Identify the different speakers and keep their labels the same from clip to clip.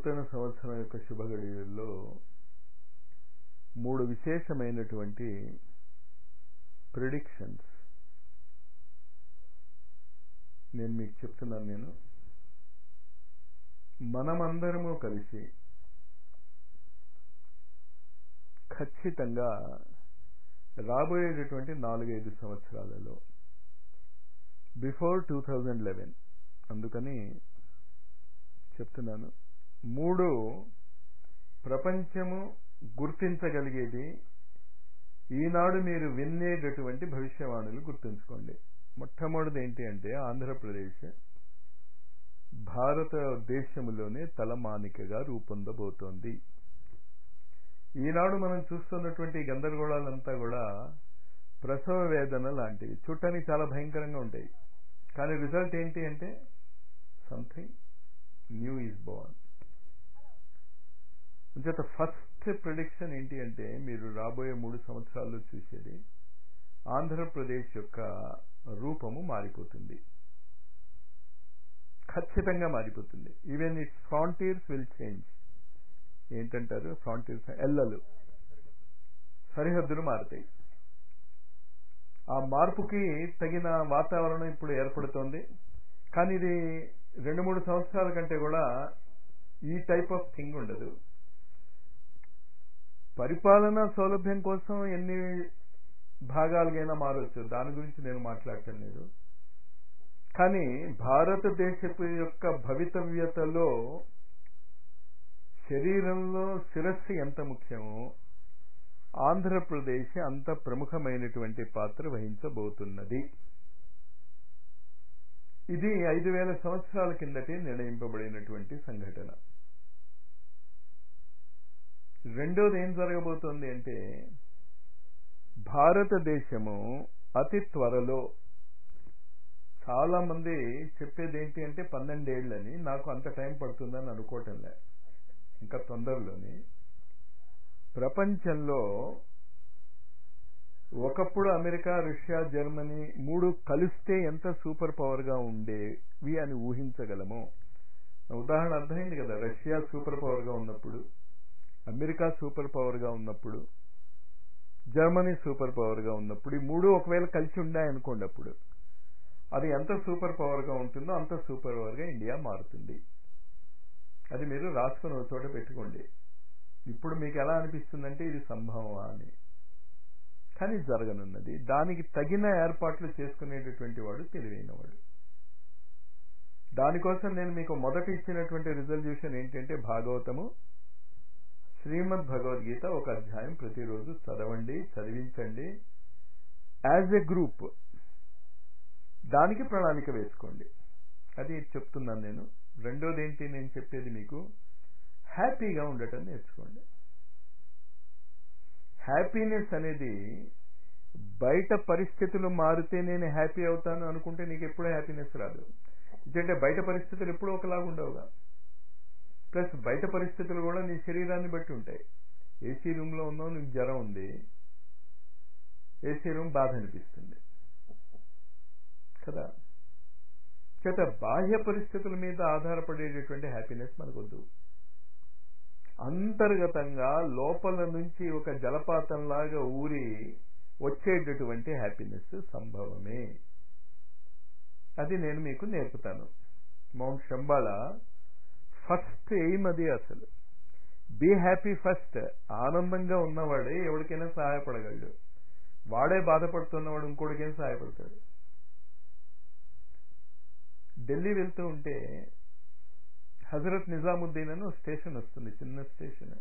Speaker 1: నూతన సంవత్సరం యొక్క శుభగడియల్లో మూడు విశేషమైనటువంటి ప్రిడిక్షన్స్ నేను మీకు చెప్తున్నాను నేను మనమందరము కలిసి ఖచ్చితంగా రాబోయేటటువంటి నాలుగైదు సంవత్సరాలలో బిఫోర్ టూ థౌజండ్ లెవెన్ అందుకని చెప్తున్నాను మూడు ప్రపంచము గుర్తించగలిగేది ఈనాడు మీరు వినేటటువంటి భవిష్యవాణులు గుర్తుంచుకోండి మొట్టమొదటిది ఏంటి అంటే ఆంధ్రప్రదేశ్ భారతదేశంలోనే తలమానికగా రూపొందబోతోంది ఈనాడు మనం చూస్తున్నటువంటి గందరగోళాలంతా కూడా ప్రసవ వేదన లాంటివి చూడటానికి చాలా భయంకరంగా ఉంటాయి కానీ రిజల్ట్ ఏంటి అంటే సంథింగ్ న్యూ ఈజ్ బోర్న్ అంచేత ఫస్ట్ ప్రిడిక్షన్ ఏంటి అంటే మీరు రాబోయే మూడు సంవత్సరాల్లో చూసేది ఆంధ్రప్రదేశ్ యొక్క రూపము మారిపోతుంది ఖచ్చితంగా మారిపోతుంది even its frontiers will change ఏంటంటారు ఫ్రాంటీర్స్ ఎల్లలు సరిహద్దులు మారుతాయి ఆ మార్పుకి తగిన వాతావరణం ఇప్పుడు ఏర్పడుతోంది కానీ ఇది రెండు మూడు సంవత్సరాల కంటే కూడా ఈ టైప్ ఆఫ్ థింగ్ ఉండదు పరిపాలనా సౌలభ్యం కోసం ఎన్ని భాగాలుగైనా మారవచ్చు దాని గురించి నేను మాట్లాడటం లేదు కానీ భారతదేశపు యొక్క భవితవ్యతలో శరీరంలో శిరస్సు ఎంత ముఖ్యమో ఆంధ్రప్రదేశ్ అంత ప్రముఖమైనటువంటి పాత్ర వహించబోతున్నది ఇది ఐదు వేల సంవత్సరాల కిందటే నిర్ణయింపబడినటువంటి సంఘటన రెండోది ఏం జరగబోతోంది అంటే భారతదేశము అతి త్వరలో చాలా మంది చెప్పేది ఏంటి అంటే పన్నెండేళ్ళని నాకు అంత టైం పడుతుందని అనుకోవటంలే ఇంకా తొందరలోని ప్రపంచంలో ఒకప్పుడు అమెరికా రష్యా జర్మనీ మూడు కలిస్తే ఎంత సూపర్ పవర్గా ఉండేవి అని ఊహించగలము ఉదాహరణ అర్థమైంది కదా రష్యా సూపర్ పవర్గా ఉన్నప్పుడు అమెరికా సూపర్ పవర్గా ఉన్నప్పుడు జర్మనీ సూపర్ పవర్గా ఉన్నప్పుడు ఈ మూడు ఒకవేళ కలిసి ఉన్నాయనుకోండి అప్పుడు అది ఎంత సూపర్ పవర్గా ఉంటుందో అంత సూపర్ పవర్గా ఇండియా మారుతుంది అది మీరు రాసుకొని ఒక చోట పెట్టుకోండి ఇప్పుడు మీకు ఎలా అనిపిస్తుందంటే ఇది సంభవమా అని కానీ జరగనున్నది దానికి తగిన ఏర్పాట్లు చేసుకునేటటువంటి వాడు తెలివైనవాడు దానికోసం నేను మీకు మొదట ఇచ్చినటువంటి రిజల్యూషన్ ఏంటంటే భాగవతము శ్రీమద్ భగవద్గీత ఒక అధ్యాయం ప్రతిరోజు చదవండి చదివించండి యాజ్ ఎ గ్రూప్ దానికి ప్రణాళిక వేసుకోండి అది చెప్తున్నాను నేను రెండోది ఏంటి నేను చెప్పేది మీకు హ్యాపీగా ఉండటం నేర్చుకోండి హ్యాపీనెస్ అనేది బయట పరిస్థితులు మారితే నేను హ్యాపీ అవుతాను అనుకుంటే నీకు ఎప్పుడూ హ్యాపీనెస్ రాదు ఎందుకంటే బయట పరిస్థితులు ఎప్పుడూ ఒకలాగా ఉండవుగా ప్లస్ బయట పరిస్థితులు కూడా నీ శరీరాన్ని బట్టి ఉంటాయి ఏసీ రూమ్లో ఉన్నావు నీకు జ్వరం ఉంది ఏసీ రూమ్ బాధ అనిపిస్తుంది కదా చేత బాహ్య పరిస్థితుల మీద ఆధారపడేటటువంటి హ్యాపీనెస్ మనకొద్దు అంతర్గతంగా లోపల నుంచి ఒక జలపాతంలాగా ఊరి వచ్చేటటువంటి హ్యాపీనెస్ సంభవమే అది నేను మీకు నేర్పుతాను మౌంట్ శంబాళ ఫస్ట్ ఎయిమ్ అది అసలు బీ హ్యాపీ ఫస్ట్ ఆనందంగా ఉన్నవాడే ఎవరికైనా సహాయపడగలడు వాడే బాధపడుతున్నవాడు ఇంకోటికైనా సహాయపడతాడు ఢిల్లీ వెళ్తూ ఉంటే హజరత్ నిజాముద్దీన్ అని స్టేషన్ వస్తుంది చిన్న స్టేషన్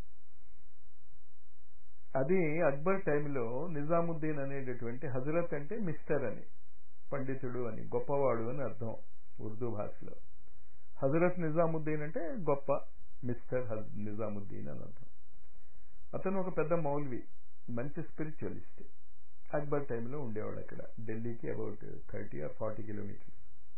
Speaker 1: అది అక్బర్ టైంలో నిజాముద్దీన్ అనేటటువంటి హజరత్ అంటే మిస్టర్ అని పండితుడు అని గొప్పవాడు అని అర్థం ఉర్దూ భాషలో హజరత్ నిజాముద్దీన్ అంటే గొప్ప మిస్టర్ నిజాముద్దీన్ అని అర్థం అతను ఒక పెద్ద మౌల్వి మంచి స్పిరిచువలిస్ట్ అక్బర్ టైంలో ఉండేవాడు అక్కడ ఢిల్లీకి about thirty or forty kilometres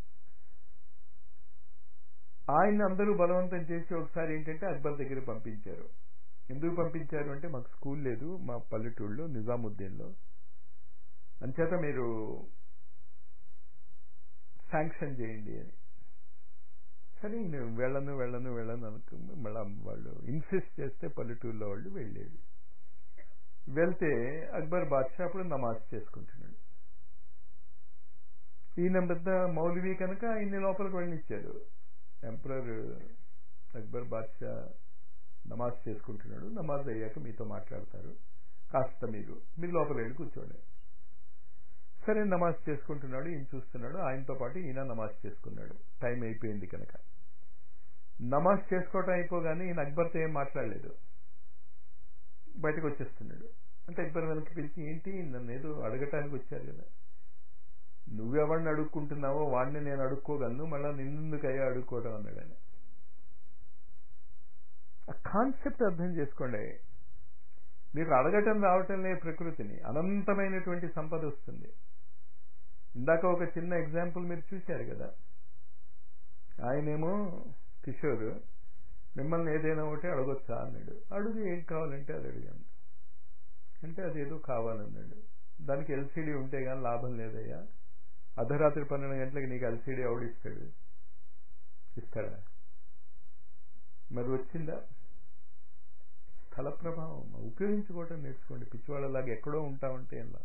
Speaker 1: ఆయన అందరూ బలవంతం చేసి ఒకసారి ఏంటంటే అక్బర్ దగ్గర పంపించారు ఎందుకు పంపించారు అంటే మాకు స్కూల్ లేదు మా పల్లెటూళ్ళలో నిజాముద్దీన్లో అంచేత మీరు శాంక్షన్ చేయండి అని సరే నేను వెళ్ళను వెళ్ళను వెళ్ళను అనుకుని మళ్ళీ వాళ్ళు ఇన్సిస్ట్ చేస్తే పల్లెటూరులో వాళ్ళు వెళ్ళేది వెళ్తే అక్బర్ బాద్షా అప్పుడు నమాజ్ చేసుకుంటున్నాడు ఈయన పెద్ద మౌలవి కనుక ఆయన్ని లోపలికి వెళ్ళనిచ్చాడు ఎంపరర్ అక్బర్ బాద్షా నమాజ్ చేసుకుంటున్నాడు నమాజ్ అయ్యాక మీతో మాట్లాడతారు కాస్త మీరు మీరు లోపల వెళ్ళి కూర్చోండి సరే నమాజ్ చేసుకుంటున్నాడు ఈయన చూస్తున్నాడు ఆయనతో పాటు ఈయన నమాజ్ చేసుకున్నాడు టైం అయిపోయింది కనుక నమాజ్ చేసుకోవటం అయిపోగానే ఈయన అక్బర్తో ఏం మాట్లాడలేదు బయటకు వచ్చేస్తున్నాడు అంటే అక్బర్ వెనక్కి పిలిచి ఏంటి నన్ను ఏదో అడగటానికి వచ్చారు కదా నువ్వెవరిని అడుక్కుంటున్నావో వాడిని నేను అడుక్కోగలను మళ్ళీ నిన్నెందుకు అయ్యా అడుక్కోవడం అన్నాడు ఆయన ఆ కాన్సెప్ట్ అర్థం చేసుకోండి మీకు అడగటం రావటం లే ప్రకృతిని అనంతమైనటువంటి సంపద వస్తుంది ఇందాక ఒక చిన్న ఎగ్జాంపుల్ మీరు చూశారు కదా ఆయనేమో కిషోర్ మిమ్మల్ని ఏదైనా ఒకటి అడగొచ్చా అన్నాడు అడుగు ఏం కావాలంటే అది అడిగాను అంటే అదేదో కావాలన్నాడు దానికి ఎల్సీడీ ఉంటే కానీ లాభం లేదయ్యా అర్ధరాత్రి పన్నెండు గంటలకి నీకు ఎల్సీడీ ఎవడిస్తాడు ఇస్తాడా మరి వచ్చిందా స్థల ప్రభావం ఉపయోగించుకోవటం నేర్చుకోండి పిచ్చివాళ్ళలాగా ఎక్కడో ఉంటామంటే ఎలా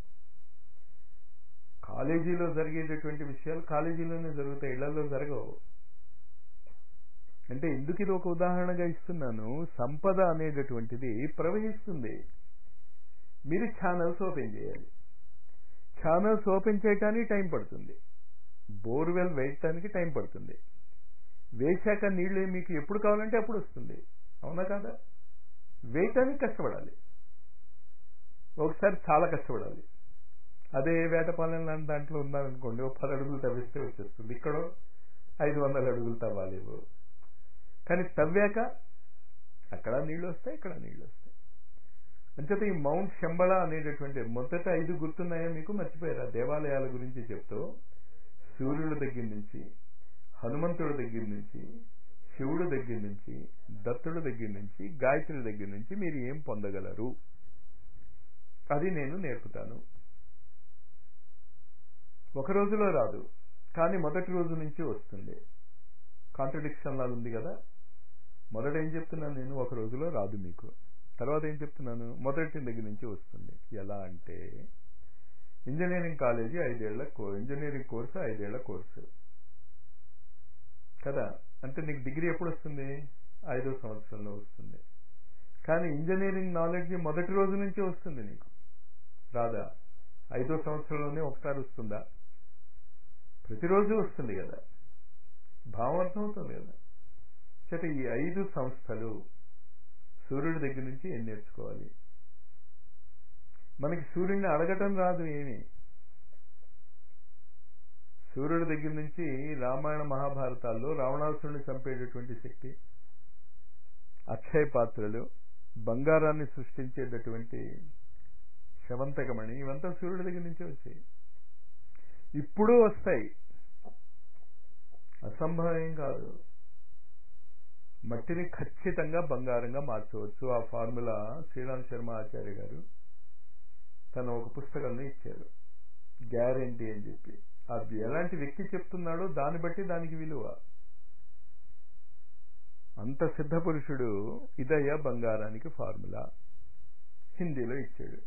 Speaker 1: కాలేజీలో జరిగేటటువంటి విషయాలు కాలేజీలోనే జరుగుతాయి ఇళ్లలో జరగవు అంటే ఎందుకు ఇది ఒక ఉదాహరణగా ఇస్తున్నాను సంపద అనేటటువంటిది ప్రవహిస్తుంది మీరు ఛానల్స్ ఓపెన్ చేయాలి ఛానల్స్ ఓపెన్ చేయటానికి టైం పడుతుంది బోర్వెల్ వేయటానికి టైం పడుతుంది వేశాక నీళ్లు మీకు ఎప్పుడు కావాలంటే అప్పుడు వస్తుంది అవునా కాదా వేయటానికి కష్టపడాలి ఒకసారి చాలా కష్టపడాలి అదే వేటపాలెం లాంటి దాంట్లో ఉన్నారనుకోండి ఒక పది అడుగులు తవ్విస్తే వచ్చేస్తుంది ఇక్కడ ఐదు వందల అడుగులు తవ్వాలి కానీ తవ్వాక అక్కడ నీళ్లు వస్తాయి ఇక్కడ నీళ్లు వస్తాయి అంచేత ఈ మౌంట్ శంబళ అనేటటువంటి మొదట ఐదు గుర్తున్నాయా మీకు మర్చిపోయారా దేవాలయాల గురించి చెప్తూ సూర్యుడి దగ్గర నుంచి హనుమంతుడి దగ్గర నుంచి శివుడు దగ్గర నుంచి దత్తుడి దగ్గర నుంచి గాయత్రి దగ్గర నుంచి మీరు ఏం పొందగలరు అది నేను నేర్పుతాను ఒక రోజులో రాదు కానీ మొదటి రోజు నుంచి వస్తుంది కాంట్రడిక్షన్ లాగా ఉంది కదా మొదట ఏం చెప్తున్నాను నేను ఒక రోజులో రాదు మీకు తర్వాత ఏం చెప్తున్నాను మొదటి దగ్గర నుంచి వస్తుంది ఎలా అంటే ఇంజనీరింగ్ కాలేజీ ఐదేళ్ల ఇంజనీరింగ్ కోర్సు ఐదేళ్ల కోర్సు కదా అంటే నీకు డిగ్రీ ఎప్పుడు వస్తుంది ఐదో సంవత్సరంలో వస్తుంది కానీ ఇంజనీరింగ్ నాలెడ్జ్ మొదటి రోజు నుంచే వస్తుంది నీకు రాదా ఐదో సంవత్సరంలోనే ఒకసారి వస్తుందా ప్రతిరోజు వస్తుంది కదా భావం అర్థమవుతుంది కదా చేత ఈ ఐదు సంస్థలు సూర్యుడి దగ్గర నుంచి ఏం నేర్చుకోవాలి మనకి సూర్యుడిని అడగటం రాదు ఏమి సూర్యుడి దగ్గర నుంచి రామాయణ మహాభారతాల్లో రావణాసురుని చంపేటటువంటి శక్తి అక్షయ పాత్రలు బంగారాన్ని సృష్టించేటటువంటి శవంతకమణి ఇవంతా సూర్యుడి దగ్గర నుంచి వచ్చాయి ఇప్పుడు వస్తాయి అసంభవం కాదు మట్టిని ఖచ్చితంగా బంగారంగా మార్చవచ్చు ఆ ఫార్ములా శ్రీరామ్ శర్మ ఆచార్య గారు తను ఒక పుస్తకంలో ఇచ్చారు గ్యారంటీ అని చెప్పి అది ఎలాంటి వ్యక్తి చెప్తున్నాడో దాన్ని బట్టి దానికి విలువ అంత సిద్ధ పురుషుడు ఇదయ్యా బంగారానికి ఫార్ములా హిందీలో ఇచ్చాడు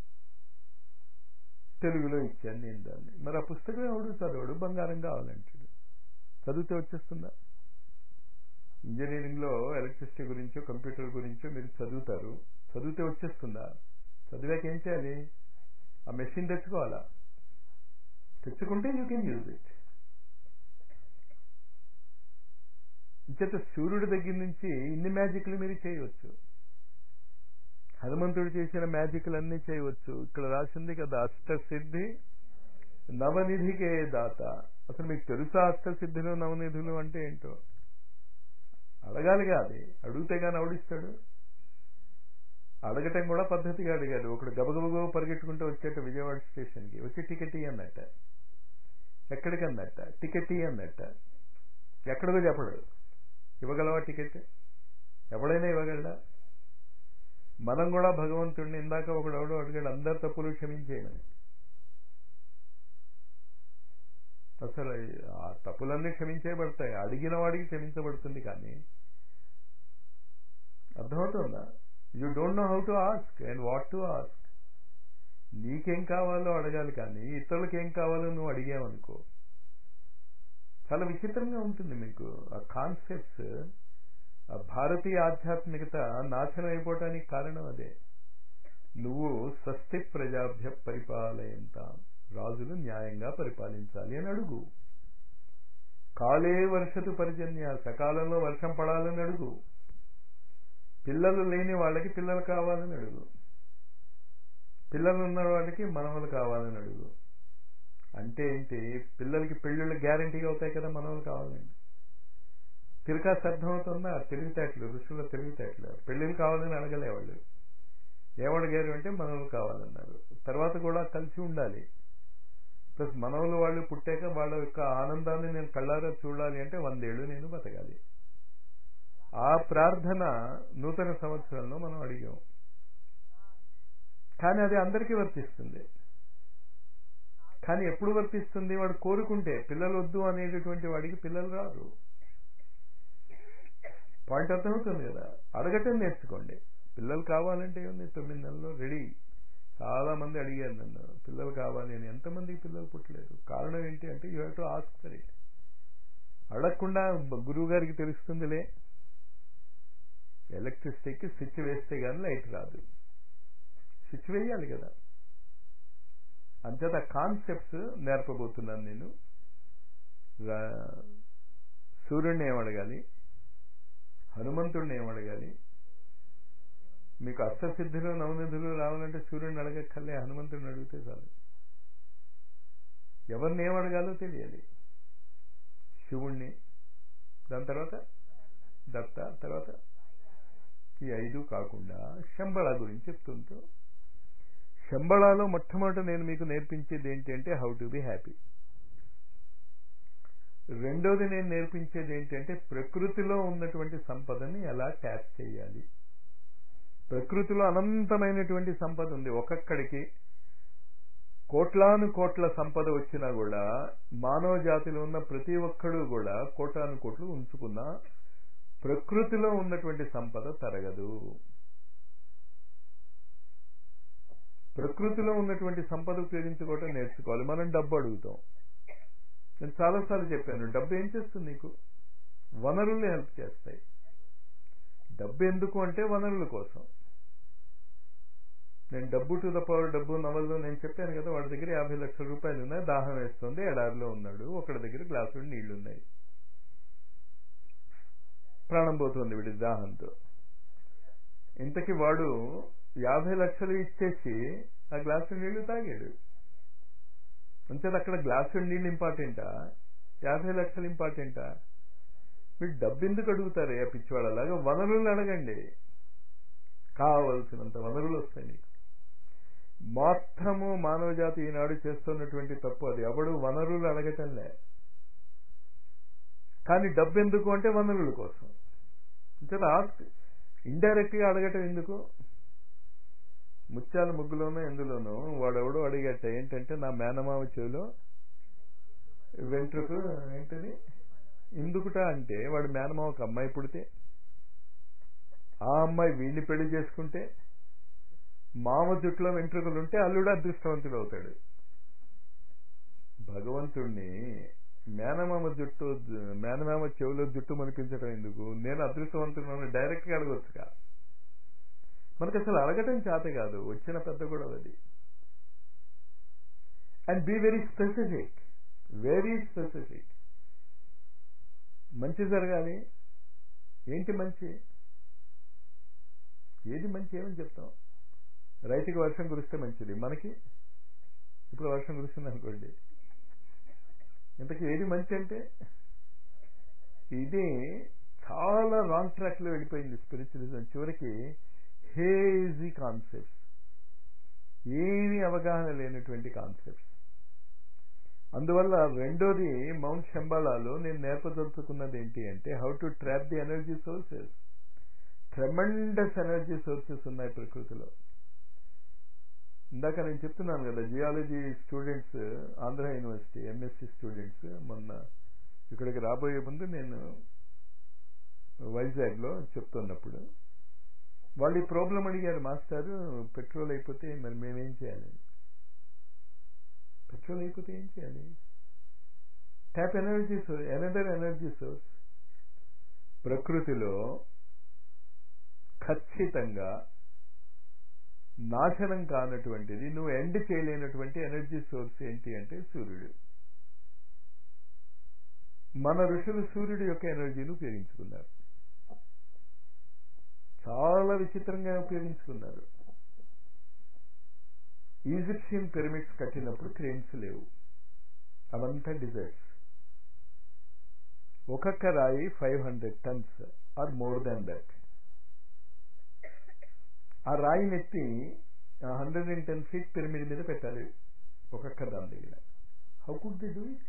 Speaker 1: తెలుగులో ఇచ్చాను నేను దాన్ని మరి ఆ పుస్తకం ఎవడు చదవడు బంగారం కావాలంటాడు చదివితే వచ్చేస్తుందా ఇంజనీరింగ్లో ఎలక్ట్రిసిటీ గురించో కంప్యూటర్ గురించో మీరు చదువుతారు చదివితే వచ్చేస్తుందా చదివాక ఏం చేయాలి ఆ మెషిన్ తెచ్చుకోవాలా తెచ్చుకుంటే యూ కెన్ యూజ్ ఇట్ ఇంచేత సూర్యుడి దగ్గర నుంచి ఇన్ని మ్యాజిక్లు మీరు చేయవచ్చు హనుమంతుడు చేసిన మ్యాజిక్లు అన్నీ చేయవచ్చు ఇక్కడ రాసింది కదా అష్టసిద్ధి నవనిధికే దాత అసలు మీకు తెలుసా అష్టసిద్ధులు నవనిధులు అంటే ఏంటో అడగాలిగా అది అడిగితే కానీ అవడిస్తాడు అడగటం కూడా పద్ధతిగా అడిగాడు ఒకడు గబగబగో పరిగెట్టుకుంటూ వచ్చేట విజయవాడ స్టేషన్కి వచ్చి టికెట్ అన్నట్ట ఎక్కడికి అన్నట్ట టికెట్ అన్నట్ట ఎక్కడికో చెప్పడు ఇవ్వగలవా టికెట్ ఎవడైనా ఇవ్వగలడా మనం కూడా భగవంతుడిని ఇందాక ఒకడు ఎవడో అడిగాడు అందరి తప్పులు క్షమించేయమని అసలు ఆ తప్పులన్నీ క్షమించేయబడతాయి అడిగిన వాడికి క్షమించబడుతుంది కానీ అర్థమవుతుందా you don't know how to ask and what to ask నీకేం కావాలో అడగాలి కానీ ఇతరులకు ఏం కావాలో నువ్వు అడిగావనుకో చాలా విచిత్రంగా ఉంటుంది మీకు ఆ కాన్సెప్ట్స్ ఆ భారతీయ ఆధ్యాత్మికత నాశనం అయిపోవటానికి కారణం అదే నువ్వు స్వస్తి ప్రజాభ్య పరిపాలయంత రాజులు న్యాయంగా పరిపాలించాలి అని అడుగు కాలే వర్షతు పర్జన్య సకాలంలో వర్షం పడాలని అడుగు పిల్లలు లేని వాళ్ళకి పిల్లలు కావాలని అడుగు పిల్లలు ఉన్న వాళ్ళకి మనవలు కావాలని అడుగు అంటే ఏంటి పిల్లలకి పెళ్ళిళ్ళు గ్యారంటీగా అవుతాయి కదా మనవలు కావాలండి తిరకాసు అర్థమవుతుందా తెలివితేటలు ఋషుల తెలివితేటలు పెళ్ళిళ్ళు కావాలని అడగలే వాళ్ళు ఏమడిగారు అంటే మనవలు కావాలన్నారు తర్వాత కూడా కలిసి ఉండాలి ప్లస్ మనవలు వాళ్ళు పుట్టాక వాళ్ళ యొక్క ఆనందాన్ని నేను కళ్ళారా చూడాలి అంటే వందేళ్ళు నేను బతకాలి ఆ ప్రార్థన నూతన సంవత్సరంలో మనం అడిగాం కానీ అది అందరికీ వర్తిస్తుంది కానీ ఎప్పుడు వర్తిస్తుంది వాడు కోరుకుంటే పిల్లలు వద్దు అనేటటువంటి వాడికి పిల్లలు రాదు పాయింట్ అర్థమవుతుంది కదా అడగటం నేర్చుకోండి పిల్లలు కావాలంటే ఉంది తొమ్మిది నెలల్లో రెడీ చాలా మంది అడిగారు నన్ను పిల్లలు కావాలి అని ఎంతమందికి పిల్లలు పుట్టలేదు కారణం ఏంటి అంటే you have to ask for it అడగకుండా గురువు గారికి తెలుస్తుందిలే ఎలక్ట్రిసిటీకి స్విచ్ వేస్తే కానీ లైట్ రాదు స్విచ్ వేయాలి కదా అంచేత కాన్సెప్ట్స్ నేర్పబోతున్నాను నేను సూర్యుడిని ఏమడగాలి హనుమంతుడిని ఏమడగాలి మీకు అష్టసిద్ధులు నవనిధులు రావాలంటే సూర్యుడిని అడగక్కర్లే హనుమంతుడిని అడిగితే చాలు ఎవరిని ఏమడగాలో తెలియాలి శివుణ్ణి దాని తర్వాత దత్త తర్వాత ఈ ఐదు కాకుండా శంబళ గురించి చెప్తుంటూ శంబళాలో మొట్టమొదట నేను మీకు నేర్పించేది ఏంటి అంటే హౌ టు బి హ్యాపీ రెండోది నేను నేర్పించేది ఏంటంటే ప్రకృతిలో ఉన్నటువంటి సంపదని ఎలా ట్యాప్ చేయాలి ప్రకృతిలో అనంతమైనటువంటి సంపద ఉంది ఒక్కొక్కడికి కోట్లాను కోట్ల సంపద వచ్చినా కూడా మానవ జాతిలో ఉన్న ప్రతి ఒక్కడు కూడా కోటాను కోట్లు ఉంచుకున్న ప్రకృతిలో ఉన్నటువంటి సంపద తరగదు ప్రకృతిలో ఉన్నటువంటి సంపద ఉపయోగించుకోవటం నేర్చుకోవాలి మనం డబ్బు అడుగుతాం నేను చాలాసార్లు చెప్పాను డబ్బు ఏం చేస్తుంది నీకు వనరులు హెల్ప్ చేస్తాయి డబ్బు ఎందుకు అంటే వనరుల కోసం నేను డబ్బు టు ద పవర్ డబ్బు నవల్లో నేను చెప్పాను కదా వాడి దగ్గర యాభై లక్షల రూపాయలు ఉన్నాయి దాహం వేస్తుంది ఎడారిలో ఉన్నాడు ఒకడి దగ్గర గ్లాసులు నీళ్లు ఉన్నాయి ప్రాణం పోతుంది వీడి దాహంతో ఇంతకి వాడు యాభై లక్షలు ఇచ్చేసి ఆ గ్లాసు నీళ్లు తాగాడు అంతే అక్కడ గ్లాసు నీళ్ళు ఇంపార్టెంటా యాభై లక్షలు ఇంపార్టెంటా మీరు డబ్బు ఎందుకు అడుగుతారు ఏ పిచ్చివాళ్ళలాగా వనరులు అడగండి కావలసినంత వనరులు వస్తాయి నీకు మొత్తము మానవ జాతి ఈనాడు చేస్తున్నటువంటి తప్పు అది ఎవడు వనరులు అడగటంలే కానీ డబ్బు ఎందుకు అంటే వనరుల కోసం అంతే ఇండైరెక్ట్ గా అడగటం ఎందుకు ముత్యాల ముగ్గులోనూ ఎందులోనూ వాడెవడో అడిగట ఏంటంటే నా మేనమామ చెవిలో వెంట్రుకు ఏంటది ఎందుకుట అంటే వాడు మేనమామ ఒక అమ్మాయి పుడితే ఆ అమ్మాయి వీడిని పెళ్లి చేసుకుంటే మామ జుట్టులో వెంట్రుకలు ఉంటే అల్లుడు అదృష్టవంతుడు అవుతాడు భగవంతుణ్ణి మేనమామ జుట్టు మేనమామ చెవిలో జుట్టు మనిపించడం ఎందుకు నేను అదృష్టవంతుడు డైరెక్ట్ గా అడగొచ్చుగా మనకు అసలు అడగటం చేత కాదు వచ్చిన పెద్ద కూడా అది and be very specific very specific మంచి జరగాలి ఏంటి మంచి ఏది మంచి ఏమని చెప్తాం రైతుకి వర్షం కురిస్తే మంచిది మనకి ఇప్పుడు వర్షం కురుస్తుంది అనుకోండి ఇంతకీ ఏది మంచి అంటే ఇది చాలా రాంగ్ ట్రాక్ లో వెళ్ళిపోయింది స్పిరిచువలిజం చివరికి హేజీ కాన్సెప్ట్స్ ఏమీ అవగాహన లేనటువంటి కాన్సెప్ట్స్ అందువల్ల రెండోది మౌంట్ శంబాళాలో నేను నేర్పదలుచుకున్నది ఏంటి అంటే how to trap the energy sources tremendous energy sources ఉన్నాయి ప్రకృతిలో ఇందాక నేను చెప్తున్నాను కదా geology students Andhra university MSc students మొన్న ఇక్కడికి రాబోయే ముందు నేను వైజాగ్లో చెప్తున్నప్పుడు వాళ్ళు ఈ ప్రాబ్లం అడిగారు మాస్టారు పెట్రోల్ అయిపోతే మరి మేమేం చేయాలి పెట్రోల్ అయిపోతే ఏం చేయాలి tap energy source another energy source ప్రకృతిలో ఖచ్చితంగా నాశనం కానటువంటిది నువ్వు ఎండ్ చేయలేనటువంటి ఎనర్జీ సోర్స్ ఏంటి అంటే సూర్యుడు మన ఋషులు సూర్యుడి యొక్క ఎనర్జీని ఉపయోగించుకున్నారు చాలా విచిత్రంగా ఉపయోగించుకున్నారు ఈజిప్షియన్ పిరమిడ్స్ కట్టినప్పుడు క్రెయిన్స్ లేవు అవంతా డిజైర్స్ ఒక్కొక్క రాయి five hundred tons or more than that ఆ రాయిని ఎత్తి hundred and ten feet pyramid మీద పెట్టాలి ఒక్కొక్క దాని దగ్గర how could the do it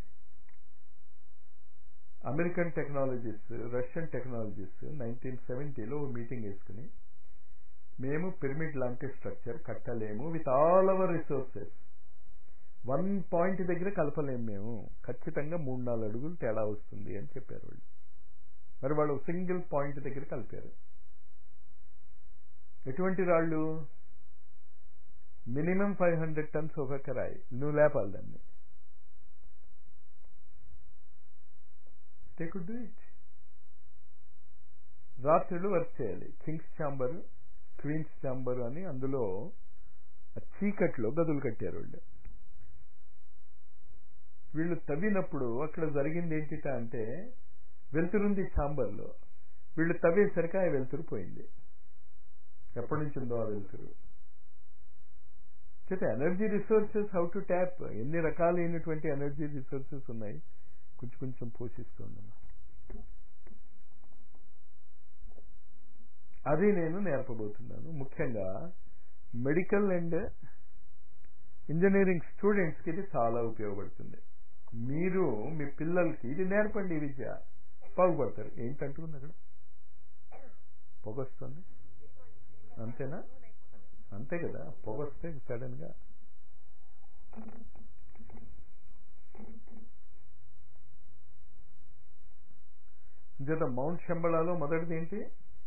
Speaker 1: American technologist Russian technologist nineteen సెవెంటీలో మీటింగ్ వేసుకుని మేము పిరమిడ్ లాంటి స్ట్రక్చర్ కట్టలేము with all our resources one point దగ్గర కలపలేము మేము ఖచ్చితంగా మూడు నాలుగు అడుగులు తేడా వస్తుంది అని చెప్పారు వాళ్ళు మరి వాళ్ళు సింగిల్ పాయింట్ దగ్గర కలిపారు ఎటువంటి రాళ్ళు మినిమం ఫైవ్ హండ్రెడ్ టన్స్ ఒక్కొక్క రాయి నువ్వు లేపాలి దాన్ని దే కుడ్ డూ ఇట్ రాత్రులు వర్క్ చేయాలి కింగ్స్ ఛాంబర్ క్వీన్స్ ఛాంబర్ అని అందులో చీకట్లో గదులు కట్టారు వాళ్ళు వీళ్ళు తవ్వినప్పుడు అక్కడ జరిగింది ఏంటిట అంటే వెలుతురుంది ఛాంబర్లో వీళ్ళు తవ్వేసరికి ఆ వెలుతురు పోయింది ఎప్పటి నుంచి ఉందో ఆ వెలుతురు చేత energy resources how to tap ఎన్ని రకాలైనటువంటి ఎనర్జీ రిసోర్సెస్ ఉన్నాయి కొంచెం కొంచెం పోషిస్తుందమ్మా అది నేను నేర్పబోతున్నాను ముఖ్యంగా మెడికల్ అండ్ ఇంజనీరింగ్ స్టూడెంట్స్కి ఇది చాలా ఉపయోగపడుతుంది మీరు మీ పిల్లలకి ఇది నేర్పండి ఈ విద్య బాగుపడతారు ఏంటంటున్నారు అక్కడ పొగొస్తుంది అంతేనా అంతే కదా పొగొస్తే సడన్ గా చేత మౌంట్ శంబళాలో మొదటిది ఏంటి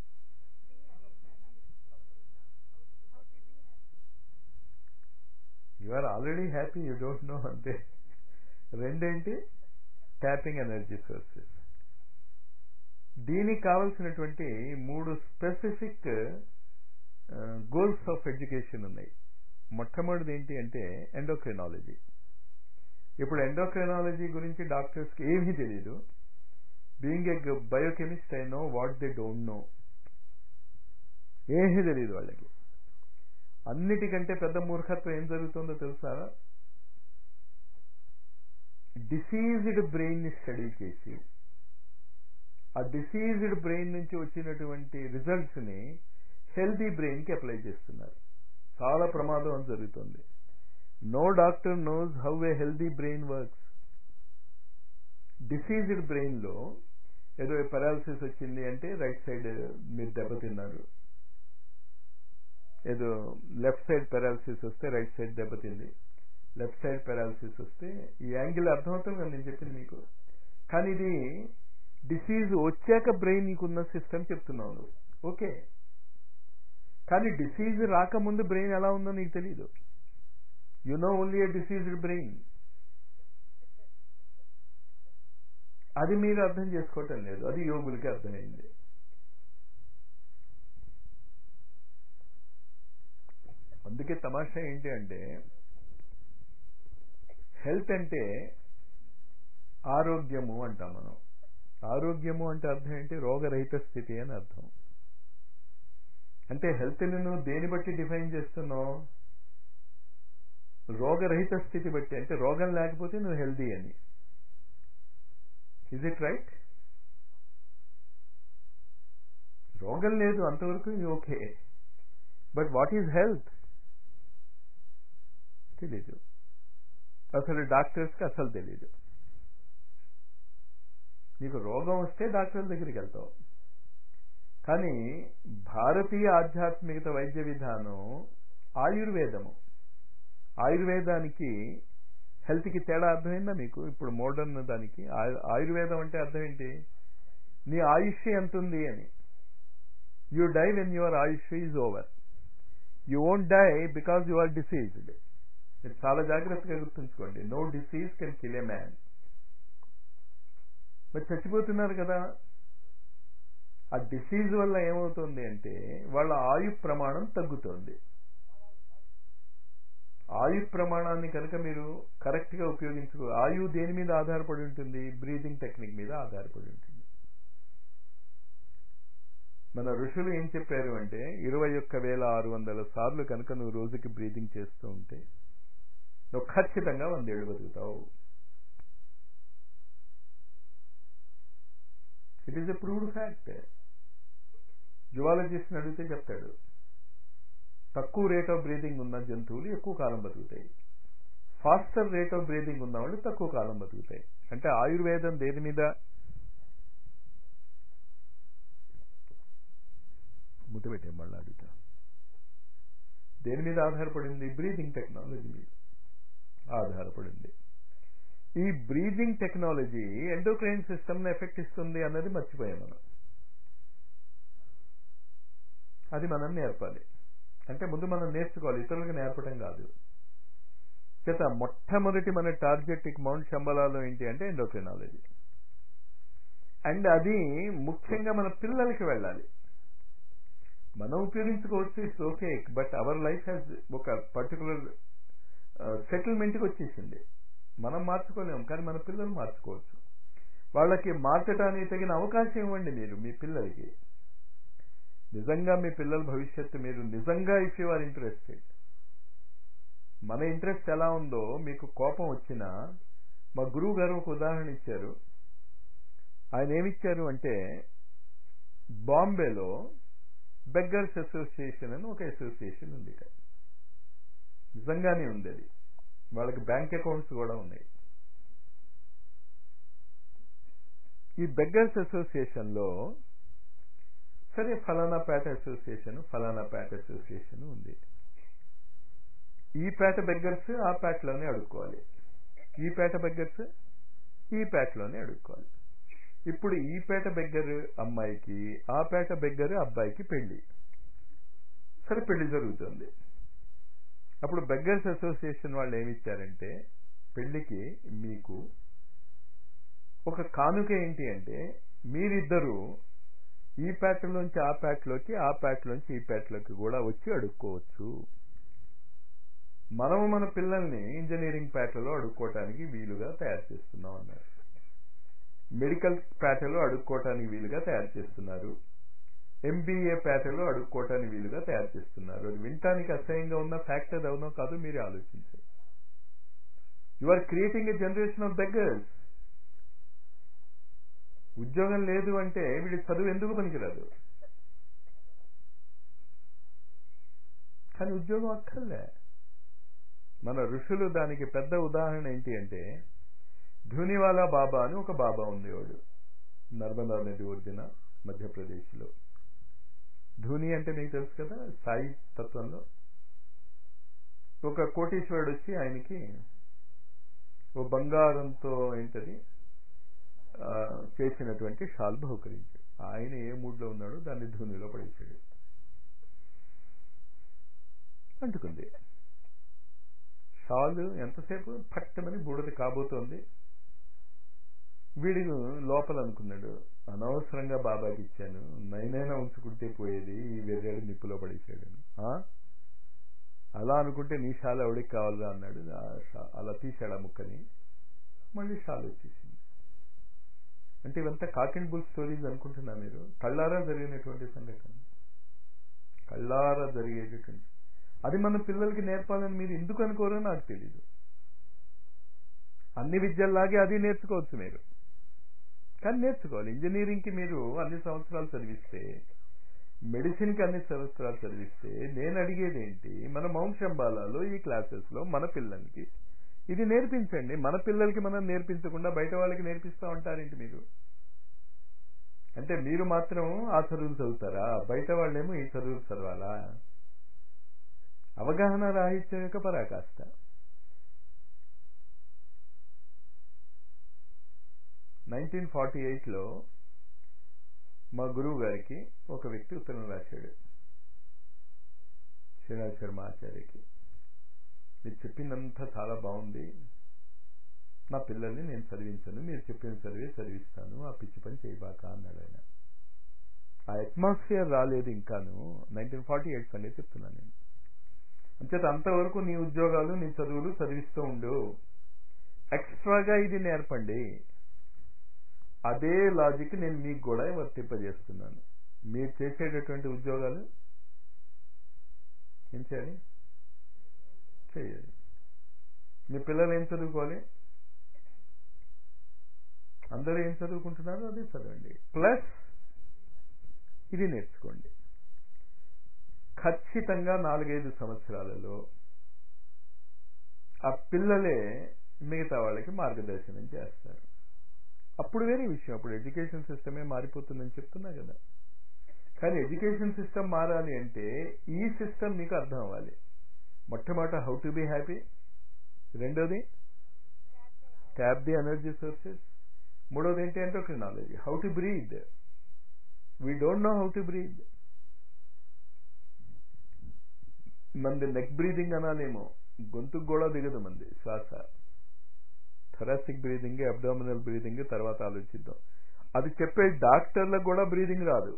Speaker 1: you are already happy you don't know అంతే రెండేంటి ట్యాపింగ్ ఎనర్జీ సోర్సెస్ దీనికి కావలసినటువంటి మూడు స్పెసిఫిక్ గోల్స్ ఆఫ్ ఎడ్యుకేషన్ ఉన్నాయి మొట్టమొదటిది ఏంటి అంటే ఎండోక్రినాలజీ ఇప్పుడు ఎండోక్రినాలజీ గురించి డాక్టర్స్కి ఏమీ తెలియదు being a biochemist I know what they don't know ఏమీ తెలియదు వాళ్ళకి అన్నిటికంటే పెద్ద మూర్ఖత్వం ఏం జరుగుతుందో తెలుసా డిసీజ్డ్ బ్రెయిన్ ని స్టడీ చేసి ఆ డిసీజ్డ్ బ్రెయిన్ నుంచి వచ్చినటువంటి రిజల్ట్స్ ని హెల్తీ బ్రెయిన్ కి అప్లై చేస్తున్నారు చాలా ప్రమాదం అని జరుగుతుంది no doctor knows how a healthy brain works diseased brain లో ఏదో పెరాలసిస్ వచ్చింది అంటే రైట్ సైడ్ మీరు దెబ్బతిన్నారు ఏదో లెఫ్ట్ సైడ్ పెరాలసిస్ వస్తే రైట్ సైడ్ దెబ్బతింది లెఫ్ట్ సైడ్ పెరాలసిస్ వస్తే ఈ యాంగిల్ అర్థమవుతుంది కదా నేను చెప్పింది మీకు కానీ ఇది డిసీజ్ వచ్చాక బ్రెయిన్ నీకున్న సిస్టమ్ చెప్తున్నావు ఓకే కానీ డిసీజ్ రాకముందు బ్రెయిన్ ఎలా ఉందో నీకు తెలియదు you know only a diseased brain అది మీరు అర్థం చేసుకోవటం లేదు అది యోగులకి అర్థమైంది అందుకే తమాషా ఏంటి అంటే హెల్త్ అంటే ఆరోగ్యము అంటాం మనం ఆరోగ్యము అంటే అర్థం ఏంటి రోగరహిత స్థితి అని అర్థం అంటే హెల్త్ని నువ్వు దేని బట్టి డిఫైన్ చేస్తున్నావు రోగరహిత స్థితి బట్టి అంటే రోగం లేకపోతే నువ్వు హెల్దీ అని ఇజ్ ఇట్ రైట్ రోగం లేదు అంతవరకు okay but what is health తెలీదు అసలు డాక్టర్స్కి అసలు తెలీదు నీకు రోగం వస్తే డాక్టర్ దగ్గరికి వెళ్తావు కానీ భారతీయ ఆధ్యాత్మికత వైద్య విధానం ఆయుర్వేదము ఆయుర్వేదానికి హెల్త్కి తేడా అర్థమైందా మీకు ఇప్పుడు మోడర్న్ దానికి ఆయు- ఆయుర్వేదం అంటే అర్థం ఏంటి నీ ఆయుష్ ఎంత ఉంది అని యూ డై వెన్ యువర్ ఆయుష్ is over you won't die because you are diseased మీరు చాలా జాగ్రత్తగా గుర్తుంచుకోండి no disease can kill a man మరి చచ్చిపోతున్నారు కదా ఆ డిసీజ్ వల్ల ఏమవుతుంది అంటే వాళ్ళ ఆయు ప్రమాణం తగ్గుతోంది ఆయు ప్రమాణాన్ని కనుక మీరు కరెక్ట్గా ఉపయోగించుకో ఆయు దేని మీద ఆధారపడి ఉంటుంది బ్రీదింగ్ టెక్నిక్ మీద ఆధారపడి ఉంటుంది మన ఋషులు ఏం చెప్పారు అంటే ఇరవై ఒక్క వేల ఆరు వందల సార్లు కనుక నువ్వు రోజుకి బ్రీదింగ్ చేస్తూ ఉంటే నువ్వు ఖచ్చితంగా వందేళ్ళు బతుకుతావు it is a proven fact జువాలజిస్ట్ని అడిగితే చెప్తాడు తక్కువ రేట్ ఆఫ్ బ్రీదింగ్ ఉన్న జంతువులు ఎక్కువ కాలం బతుకుతాయి ఫాస్టర్ రేట్ ఆఫ్ బ్రీదింగ్ ఉన్న వాళ్ళు తక్కువ కాలం బతుకుతాయి అంటే ఆయుర్వేదం దేని మీద ముట్టబెట్టే మళ్ళీ అడుగుతా దేని మీద ఆధారపడింది బ్రీదింగ్ టెక్నాలజీ మీద ఆధారపడింది ఈ బ్రీదింగ్ టెక్నాలజీ ఎండోక్రైన్ సిస్టమ్ని ఎఫెక్ట్ ఇస్తుంది అన్నది మర్చిపోయాం మనం అది మనం నేర్పాలి అంటే ముందు మనం నేర్చుకోవాలి ఇతరులకు నేర్పడం కాదు చేత మొట్టమొదటి మన టార్గెట్ మౌంట్ శంబలాలో ఏంటి అంటే ఎండోక్రినాలజీ అండ్ అది ముఖ్యంగా మన పిల్లలకి వెళ్ళాలి మనం ఉపయోగించుకోవచ్చు it's okay but our life has ఒక పర్టికులర్ సెటిల్మెంట్కి వచ్చేసింది మనం మార్చుకోలేము కానీ మన పిల్లలు మార్చుకోవచ్చు వాళ్ళకి మార్చడానికి తగిన అవకాశం ఇవ్వండి మీరు మీ పిల్లలకి నిజంగా మీ పిల్లల భవిష్యత్తు మీరు నిజంగా ఇఫ్ యు ఆర్ ఇంట్రెస్టెడ్ మన ఇంట్రెస్ట్ ఎలా ఉందో మీకు కోపం వచ్చినా మా గురువు గారు ఒక ఉదాహరణ ఇచ్చారు ఆయన ఏమిచ్చారు అంటే బాంబేలో బెగ్గర్స్ అసోసియేషన్ అని ఒక అసోసియేషన్ ఉంది ఇక్కడ నిజంగానే ఉంది అది వాళ్ళకి బ్యాంక్ అకౌంట్స్ కూడా ఉన్నాయి ఈ బెగ్గర్స్ అసోసియేషన్లో సరే ఫలానా పేట అసోసియేషన్ ఫలానా పేట అసోసియేషన్ ఉంది ఈ పేట బెగ్గర్స్ ఆ పేటలోనే అడుక్కోవాలి ఈ పేట బెగ్గర్స్ ఈ పేటలోనే అడుక్కోవాలి ఇప్పుడు ఈ పేట బెగ్గర్ అమ్మాయికి ఆ పేట బెగ్గర్ అబ్బాయికి పెళ్లి సరే పెళ్లి జరుగుతుంది అప్పుడు బెగ్గర్స్ అసోసియేషన్ వాళ్ళు ఏమిచ్చారంటే పెళ్లికి మీకు ఒక కానుక ఏంటి అంటే మీరిద్దరూ ఈ ప్యాట్లోంచి ఆ ప్యాట్లోకి ఆ ప్యాట్లోంచి ఈ ప్యాట్లోకి కూడా వచ్చి అడుక్కోవచ్చు మనము మన పిల్లల్ని ఇంజనీరింగ్ ప్యాట్లలో అడుక్కోవటానికి వీలుగా తయారు చేస్తున్నాం అన్నారు మెడికల్ ప్యాటలో అడుక్కోవటానికి వీలుగా తయారు చేస్తున్నారు ఎంబీఏ ప్యాటలో అడుక్కోవటానికి వీలుగా తయారు చేస్తున్నారు అది వినటానికి అసహ్యంగా ఉన్న ఫ్యాక్ట్ అది అవునో కాదు మీరే ఆలోచించారు you are creating a generation of beggars ఉద్యోగం లేదు అంటే వీడి చదువు ఎందుకు పనికిరాదు కానీ ఉద్యోగం అక్కర్లే మన ఋషులు దానికి పెద్ద ఉదాహరణ ఏంటి అంటే ధునివాలా బాబా అని ఒక బాబా ఉండేవాడు నర్మదా నది ఒడ్డున మధ్యప్రదేశ్లో ధూని అంటే మీకు తెలుసు కదా సాయి తత్వంలో ఒక కోటీశ్వరుడు వచ్చి ఆయనకి ఓ బంగారంతో ఏంటది చేసినటువంటి షాల్ బహుకరించాడు ఆయన ఏ మూడ్లో ఉన్నాడో దాన్ని ధూనిలో పడేశాడు అంటుకుంది షాల్ ఎంతసేపు పట్టమని బూడిద కాబోతోంది వీడి లోపల అనుకున్నాడు అనవసరంగా బాబాకి ఇచ్చాను నైనైనా ఉంచుకుంటే పోయేది ఈ వెర్రాడు నిప్పులో పడేసాడు అలా అనుకుంటే నీ షాల్ ఎవడికి కావాలా అన్నాడు అలా తీశాడు ఆ ముక్కని మళ్ళీ షాల్ వచ్చేసింది అంటే ఇవంతా కాక్ అండ్ బుల్ స్టోరీస్ అనుకుంటున్నా మీరు కళ్ళారా జరిగినటువంటి సంఘటన కళ్ళారా జరిగేటటువంటి అది మన పిల్లలకి నేర్పాలని మీరు ఎందుకు అనుకోరో నాకు తెలీదు అన్ని విద్యల్లాగే అది నేర్చుకోవచ్చు మీరు కానీ నేర్చుకోవాలి ఇంజనీరింగ్కి మీరు అన్ని సంవత్సరాలు చదివిస్తే మెడిసిన్కి అన్ని సంవత్సరాలు చదివిస్తే నేను అడిగేది ఏంటి మన మౌంశంబాలాలో ఈ క్లాసెస్లో మన పిల్లలకి ఇది నేర్పించండి మన పిల్లలకి మనం నేర్పించకుండా బయట వాళ్ళకి నేర్పిస్తూ ఉంటారేంటి మీరు అంటే మీరు మాత్రం ఆ చదువులు చదువుతారా బయట వాళ్ళేమో ఈ చదువులు చదవాలా అవగాహన రాహిత్యం యొక్క పరాకాష్ట నైన్టీన్ ఫార్టీ ఎయిట్లో మా గురువు గారికి ఒక వ్యక్తి ఉత్తరం రాశాడు శ్రీనాథ్ శర్మ ఆచార్యకి మీరు చెప్పిందంతా చాలా బాగుంది నా పిల్లల్ని నేను చదివించను మీరు చెప్పిన చదివే చదివిస్తాను ఆ పిచ్చి పని చేయబాక అన్నాడు ఆయన ఆ అట్మాస్ఫియర్ రాలేదు ఇంకాను నైన్టీన్ ఫార్టీ ఎయిట్ సంగతి చెప్తున్నాను నేను అంచేత అంతవరకు నీ ఉద్యోగాలు నీ చదువులు చదివిస్తూ ఉండు ఎక్స్ట్రాగా ఇది నేర్పండి అదే లాజిక్ నేను మీకు కూడా వర్తింపజేస్తున్నాను మీరు చేసేటటువంటి ఉద్యోగాలు ఏం చేయాలి చేయాలి మీ పిల్లలు ఏం చదువుకోవాలి అందరూ ఏం చదువుకుంటున్నారో అదే చదవండి ప్లస్ ఇది నేర్చుకోండి ఖచ్చితంగా నాలుగైదు సంవత్సరాలలో ఆ పిల్లలే మిగతా వాళ్ళకి మార్గదర్శనం చేస్తారు అప్పుడు వేరే విషయం అప్పుడు ఎడ్యుకేషన్ సిస్టమే మారిపోతుందని చెప్తున్నా కదా కానీ ఎడ్యుకేషన్ సిస్టమ్ మారాలి అంటే ఈ సిస్టమ్ మీకు అర్థం అవ్వాలి మొట్టమొదట హౌ టు బీ హ్యాపీ రెండోది ట్యాప్ ది ఎనర్జీ సోర్సెస్ మూడోది ఏంటి endocrinology how to breathe we don't know how to breathe మంది నెక్ బ్రీదింగ్ అనాలేమో గొంతుకు కూడా దిగదు మంది శ్వాస థొరాసిక్ బ్రీదింగ్ అబ్డామినల్ బ్రీదింగ్ తర్వాత ఆలోచిద్దాం అది చెప్పే డాక్టర్లకు కూడా బ్రీదింగ్ రాదు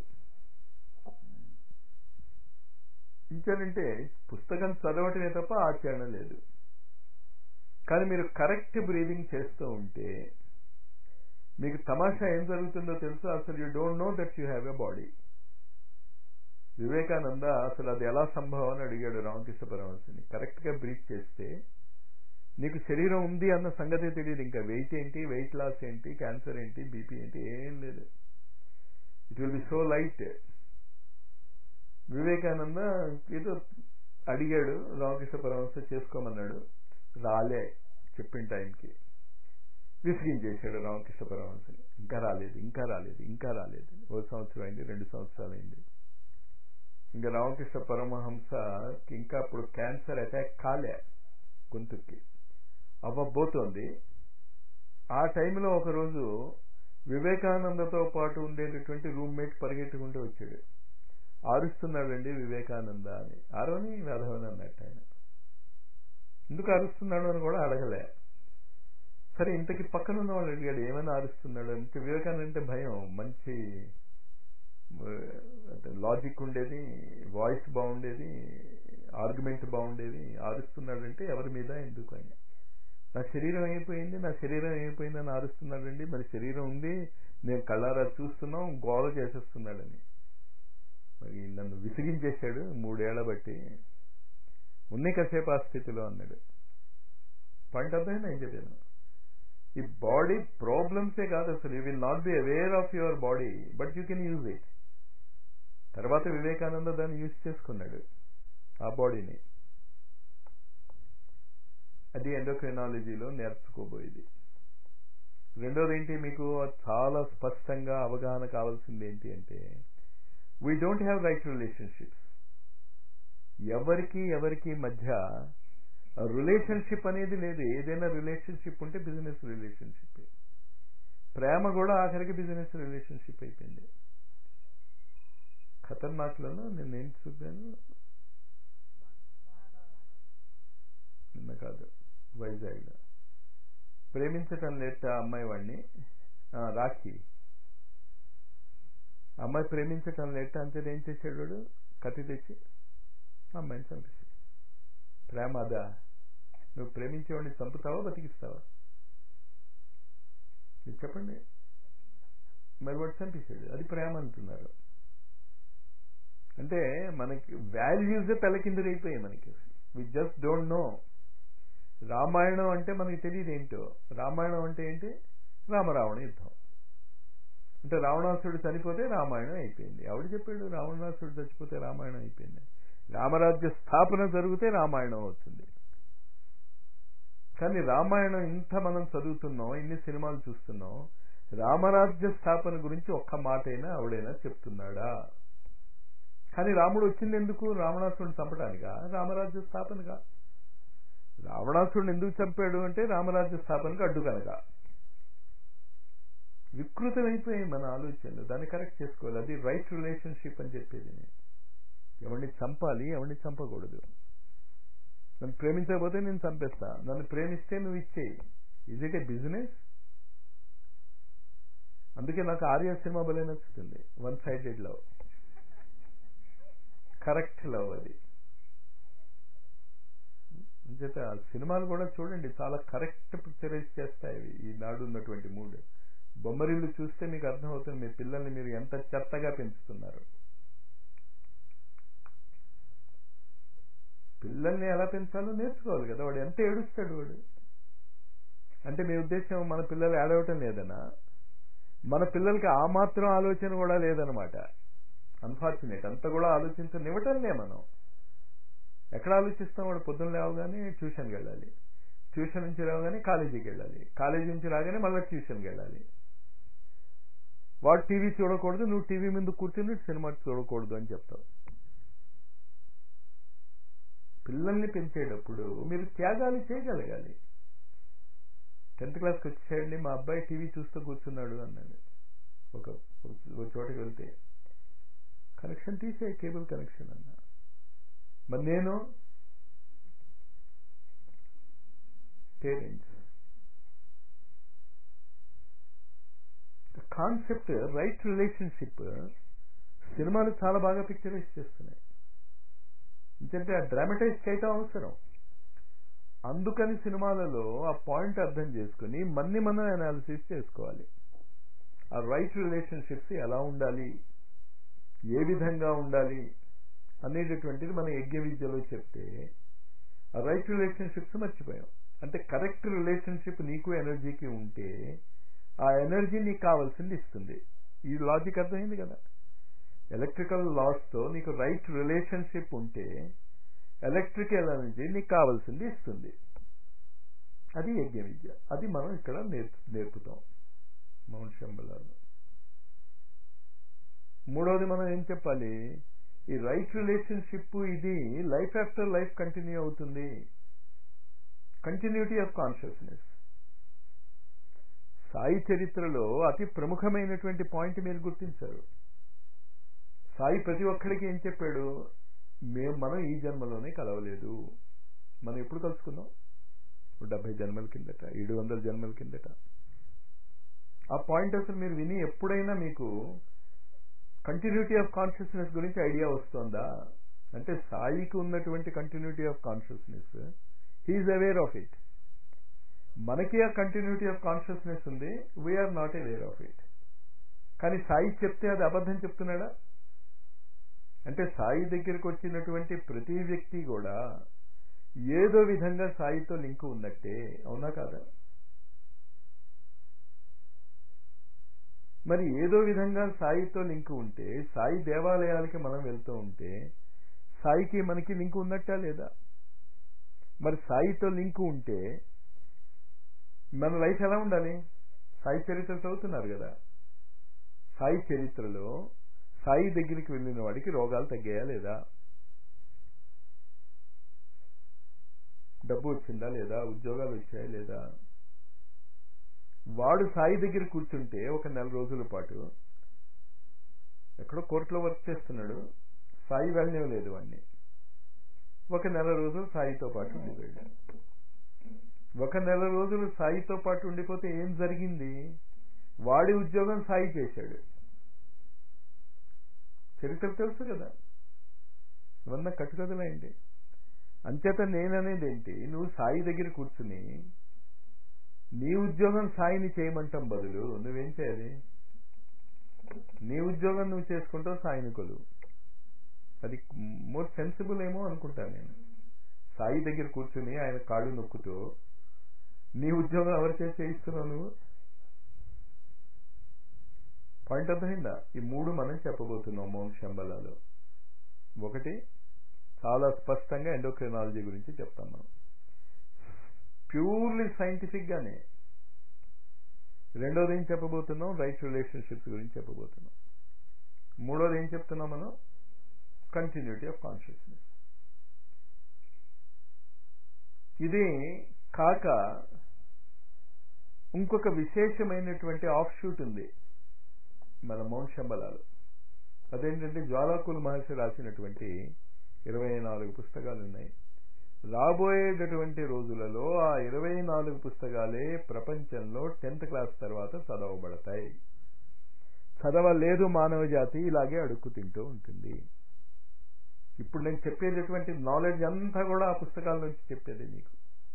Speaker 1: ఇంకేనంటే పుస్తకం చదవటమే తప్ప ఆచరణ లేదు కానీ మీరు కరెక్ట్ బ్రీదింగ్ చేస్తూ ఉంటే మీకు తమాషా ఏం జరుగుతుందో తెలుసు అసలు you don't know that you have a body Vivekananda అసలు అది ఎలా సంభవం అని అడిగాడు రామకృష్ణ పరమహంసని కరెక్ట్గా బ్రీత్ చేస్తే నీకు శరీరం ఉంది అన్న సంగతి తెలియదు ఇంకా వెయిట్ ఏంటి వెయిట్ లాస్ ఏంటి క్యాన్సర్ ఏంటి బీపీ ఏంటి ఏం లేదు it will be so light Vivekananda ఏదో అడిగాడు రామకృష్ణ పరమహంస చేసుకోమన్నాడు రాలే చెప్పిన టైంకి విసిగించేశాడు రామకృష్ణ పరమహంసని ఇంకా రాలేదు ఇంకా రాలేదు ఇంకా రాలేదు ఓ సంవత్సరం అయింది రెండు సంవత్సరాలు అయింది ఇంకా రామకృష్ణ పరమహంస ఇంకా అప్పుడు క్యాన్సర్ అటాక్ కాలే గొంతుకి అవ్వబోతోంది ఆ టైంలో ఒకరోజు వివేకానందతో పాటు ఉండేటటువంటి రూమ్మేట్ పరిగెట్టుకుంటూ వచ్చాడు ఆరుస్తున్నాడండి వివేకానంద అని ఆరోని వేధవని అన్నట్టు ఆయన ఎందుకు అరుస్తున్నాడు అని కూడా అడగలే సరే ఇంతకి పక్కన ఉన్న వాళ్ళు అడిగాడు ఏమైనా అరుస్తున్నాడు అంటే వివేకానంద అంటే భయం మంచి లాజిక్ ఉండేది వాయిస్ బాగుండేది ఆర్గ్యుమెంట్ బాగుండేది ఆరుస్తున్నాడంటే ఎవరి మీద ఎందుకు అని నా శరీరం అయిపోయింది నా శరీరం అయిపోయింది అని ఆరుస్తున్నాడండి మరి శరీరం ఉంది నేను కళ్ళారా చూస్తున్నాం గోల చేసేస్తున్నాడని మరి నన్ను విసిగించేశాడు మూడేళ్ల బట్టి ఉన్నే కాసేపు ఆ స్థితిలో అన్నాడు పాయింట్ అర్థమైంది ఏం చెప్పాను ఈ బాడీ ప్రాబ్లమ్సే కాదు అసలు you will not be aware of your body but you can use it తర్వాత వివేకానంద దాన్ని యూజ్ చేసుకున్నాడు ఆ బాడీని అది ఎండోక్రినాలజీలో నేర్చుకోబోయేది రెండోది ఏంటి మీకు చాలా స్పష్టంగా అవగాహన కావాల్సింది ఏంటి అంటే we don't have right relationships ఎవరికి ఎవరికి మధ్య రిలేషన్షిప్ అనేది లేదు ఏదైనా రిలేషన్షిప్ ఉంటే బిజినెస్ రిలేషన్షిప్ ప్రేమ కూడా ఆఖరికి బిజినెస్ రిలేషన్షిప్ అయిపోయింది ఖతర్నాక్లలో నేను ఏం చూపాను నిన్న కాదు వైజాగ్లో ప్రేమించటం లేట అమ్మాయి వాడిని రాఖీ అమ్మాయి ప్రేమించటం లేట అంతే ఏం చేశాడు వాడు కత్తి తెచ్చి అమ్మాయిని చంపేసి ప్రేమ అదా నువ్వు ప్రేమించేవాడిని చంపుతావా బతికిస్తావా మీరు చెప్పండి మరి వాడు చంపేశాడు అది ప్రేమ అంటున్నారు అంటే మనకి వాల్యూస్ తలకిందులైపోయాయి మనకి we just don't know Ramayanam అంటే మనకి తెలియదు ఏంటో రామాయణం అంటే ఏంటి రామరావణ యుద్ధం అంటే రావణాసుడు చనిపోతే రామాయణం అయిపోయింది ఎవడు చెప్పాడు రావణాసుడు చచ్చిపోతే రామాయణం అయిపోయింది రామరాజ్య స్థాపన జరిగితే రామాయణం అవుతుంది కానీ రామాయణం ఇంత మనం చదువుతున్నాం ఇన్ని సినిమాలు చూస్తున్నాం రామరాజ్య స్థాపన గురించి ఒక్క మాట అయినా ఆవిడైనా చెప్తున్నాడా కానీ రాముడు వచ్చింది ఎందుకు రావణాసుడిని చంపడానికా రామరాజ్య స్థాపనగా రావణాసుడిని ఎందుకు చంపాడు అంటే రామరాజ్య స్థాపనకు అడ్డు కనుక వికృతమైపోయాయి మన ఆలోచనలు దాన్ని కరెక్ట్ చేసుకోవాలి అది రైట్ రిలేషన్షిప్ అని చెప్పేది నేను ఎవరిని చంపాలి ఎవరిని చంపకూడదు నన్ను ప్రేమించకపోతే నేను చంపేస్తా నన్ను ప్రేమిస్తే నువ్వు ఇచ్చేయి ఇజ్ ఇట్ ఏ బిజినెస్ అందుకే నాకు ఆర్య సినిమా భలే నచ్చుతుంది one sided love correct love అది అంచేత సినిమాలు కూడా చూడండి చాలా కరెక్ట్ పిక్చరైజ్ చేస్తాయి అవి ఈనాడు ఉన్నటువంటి మూడు బొమ్మరిల్లు చూస్తే మీకు అర్థమవుతుంది మీ పిల్లల్ని మీరు ఎంత చెత్తగా పెంచుతున్నారు పిల్లల్ని ఎలా పెంచాలో నేర్చుకోవాలి కదా వాడు ఎంత ఏడుస్తాడు వాడు అంటే మీ ఉద్దేశం మన పిల్లలు ఏడవటం లేదనా మన పిల్లలకి ఆ మాత్రం ఆలోచన కూడా లేదనమాట అన్ఫార్చునేట్ అంత కూడా ఆలోచించనివ్వటంలే మనం ఎక్కడ ఆలోచిస్తాం వాడు పొద్దున్న లేవగానే ట్యూషన్కి వెళ్ళాలి ట్యూషన్ నుంచి రావగానే కాలేజీకి వెళ్ళాలి కాలేజీ నుంచి రాగానే మళ్ళీ ట్యూషన్కి వెళ్ళాలి వాడు టీవీ చూడకూడదు నువ్వు టీవీ ముందు కూర్చుని సినిమా చూడకూడదు అని చెప్తావు పిల్లల్ని పెంచేటప్పుడు మీరు త్యాగాలు చేయగలగాలి టెన్త్ క్లాస్కి వచ్చేయండి మా అబ్బాయి టీవీ చూస్తూ కూర్చున్నాడు అన్నాడు ఒక ఒక చోటకి వెళ్తే కనెక్షన్ తీసే కేబుల్ కనెక్షన్ అన్నా మరి నేను పేరెంట్స్ కాన్సెప్ట్ రైట్ రిలేషన్షిప్ సినిమాలు చాలా బాగా పిక్చరైజ్ చేస్తున్నాయి ఎందుకంటే ఆ డ్రామటైజ్ చేయటం అవసరం అందుకని సినిమాలలో ఆ పాయింట్ అర్థం చేసుకుని మన్ని మనం అనాలిసిస్ చేసుకోవాలి ఆ రైట్ రిలేషన్షిప్స్ ఎలా ఉండాలి ఏ విధంగా ఉండాలి అనేటటువంటిది మన యజ్ఞ విద్యలో చెప్తే ఆ రైట్ రిలేషన్షిప్స్ మర్చిపోయాం అంటే కరెక్ట్ రిలేషన్షిప్ నీకు ఎనర్జీకి ఉంటే ఆ ఎనర్జీ నీకు కావాల్సింది ఇస్తుంది ఈ లాజిక్ అర్థమైంది కదా ఎలక్ట్రికల్ లాస్తో నీకు రైట్ రిలేషన్షిప్ ఉంటే ఎలక్ట్రికల్ ఎనర్జీ నీకు కావాల్సింది ఇస్తుంది అది యజ్ఞ విద్య అది మనం ఇక్కడ నేర్పు నేర్పుతాం మౌంట్ శంబలాలో మూడవది మనం ఏం చెప్పాలి ఈ రైట్ రిలేషన్షిప్ ఇది లైఫ్ ఆఫ్టర్ లైఫ్ కంటిన్యూ అవుతుంది కంటిన్యూటీ ఆఫ్ కాన్షియస్నెస్ సాయి చరిత్రలో అతి ప్రముఖమైనటువంటి పాయింట్ మీరు గుర్తించారు సాయి ప్రతి ఒక్కడికి ఏం చెప్పాడు మేము మనం ఈ జన్మలోనే కలవలేదు మనం ఎప్పుడు కలుసుకున్నాం డెబ్బై జన్మల కిందట ఏడు వందల జన్మల కిందట ఆ పాయింట్ అసలు మీరు విని ఎప్పుడైనా మీకు కంటిన్యూటీ ఆఫ్ కాన్షియస్నెస్ గురించి ఐడియా వస్తుందా అంటే సాయికి ఉన్నటువంటి continuity of consciousness he is aware of it మనకి ఆ కంటిన్యూటీ ఆఫ్ కాన్షియస్నెస్ ఉంది we are not aware of it కానీ సాయి చెప్తే అది అబద్ధం చెప్తున్నాడా అంటే సాయి దగ్గరికి వచ్చినటువంటి ప్రతి వ్యక్తి కూడా ఏదో విధంగా సాయితో లింక్ ఉన్నట్టే అవునా కాదా మరి ఏదో విధంగా సాయితో లింక్ ఉంటే సాయి దేవాలయాలకి మనం వెళ్తూ ఉంటే సాయికి మనకి లింక్ ఉన్నట్టా లేదా మరి సాయితో లింక్ ఉంటే మన లైఫ్ ఎలా ఉండాలి సాయి చరిత్ర చదువుతున్నారు కదా సాయి చరిత్రలో సాయి దగ్గరికి వెళ్ళిన వాడికి రోగాలు తగ్గాయా లేదా డబ్బు వచ్చిందా లేదా ఉద్యోగాలు వచ్చాయా లేదా వాడు సాయి దగ్గర కూర్చుంటే ఒక నెల రోజుల పాటు ఎక్కడో కోర్టులో వర్క్ చేస్తున్నాడు సాయి వెళ్ళనే లేదు వాడిని ఒక నెల రోజులు సాయితో పాటు ఉండిపోయాడు ఒక నెల రోజులు సాయితో పాటు ఉండిపోతే ఏం జరిగింది వాడి ఉద్యోగం సాయి చేశాడు చరిత్ర తెలుసు కదా ఇవన్న కట్టుకథలేంటి అంచేత నేననేది ఏంటి నువ్వు సాయి దగ్గర కూర్చుని నీ ఉద్యోగం సాయిని చేయమంటాం బదులు నువ్వేం చేయాలి నీ ఉద్యోగం నువ్వు చేసుకుంటావు సాయిని కొలువు అది మోర్ సెన్సిబుల్ ఏమో అనుకుంటాను నేను సాయి దగ్గర కూర్చుని ఆయన కాళ్ళు నొక్కుతూ నీ ఉద్యోగం ఎవరి చేసి చేయిస్తున్నావు నువ్వు పాయింట్ అర్థమైందా ఈ మూడు మనం చెప్పబోతున్నాం మౌంట్ శంబలాలో ఒకటి చాలా స్పష్టంగా ఎండోక్రినాలజీ గురించి చెప్తాం మనం ప్యూర్లీ సైంటిఫిక్ గానే రెండోది ఏం చెప్పబోతున్నాం రైట్ రిలేషన్షిప్స్ గురించి చెప్పబోతున్నాం మూడోది ఏం చెప్తున్నాం మనం కంటిన్యూటీ ఆఫ్ కాన్షియస్నెస్ ఇది కాక ఇంకొక విశేషమైనటువంటి ఆఫ్ షూట్ ఉంది మన మౌంట్ శంబలాలు అదేంటంటే జ్వాలాకుల మహర్షి రాసినటువంటి ఇరవై నాలుగు పుస్తకాలు ఉన్నాయి రాబోయేటటువంటి రోజులలో ఆ ఇరవై నాలుగు పుస్తకాలే ప్రపంచంలో టెన్త్ క్లాస్ తర్వాత చదవబడతాయి చదవలేదు మానవ జాతి ఇలాగే అడుక్కు తింటూ ఉంటుంది ఇప్పుడు నేను చెప్పేటటువంటి నాలెడ్జ్ అంతా కూడా ఆ పుస్తకాల నుంచి చెప్పేది మీకు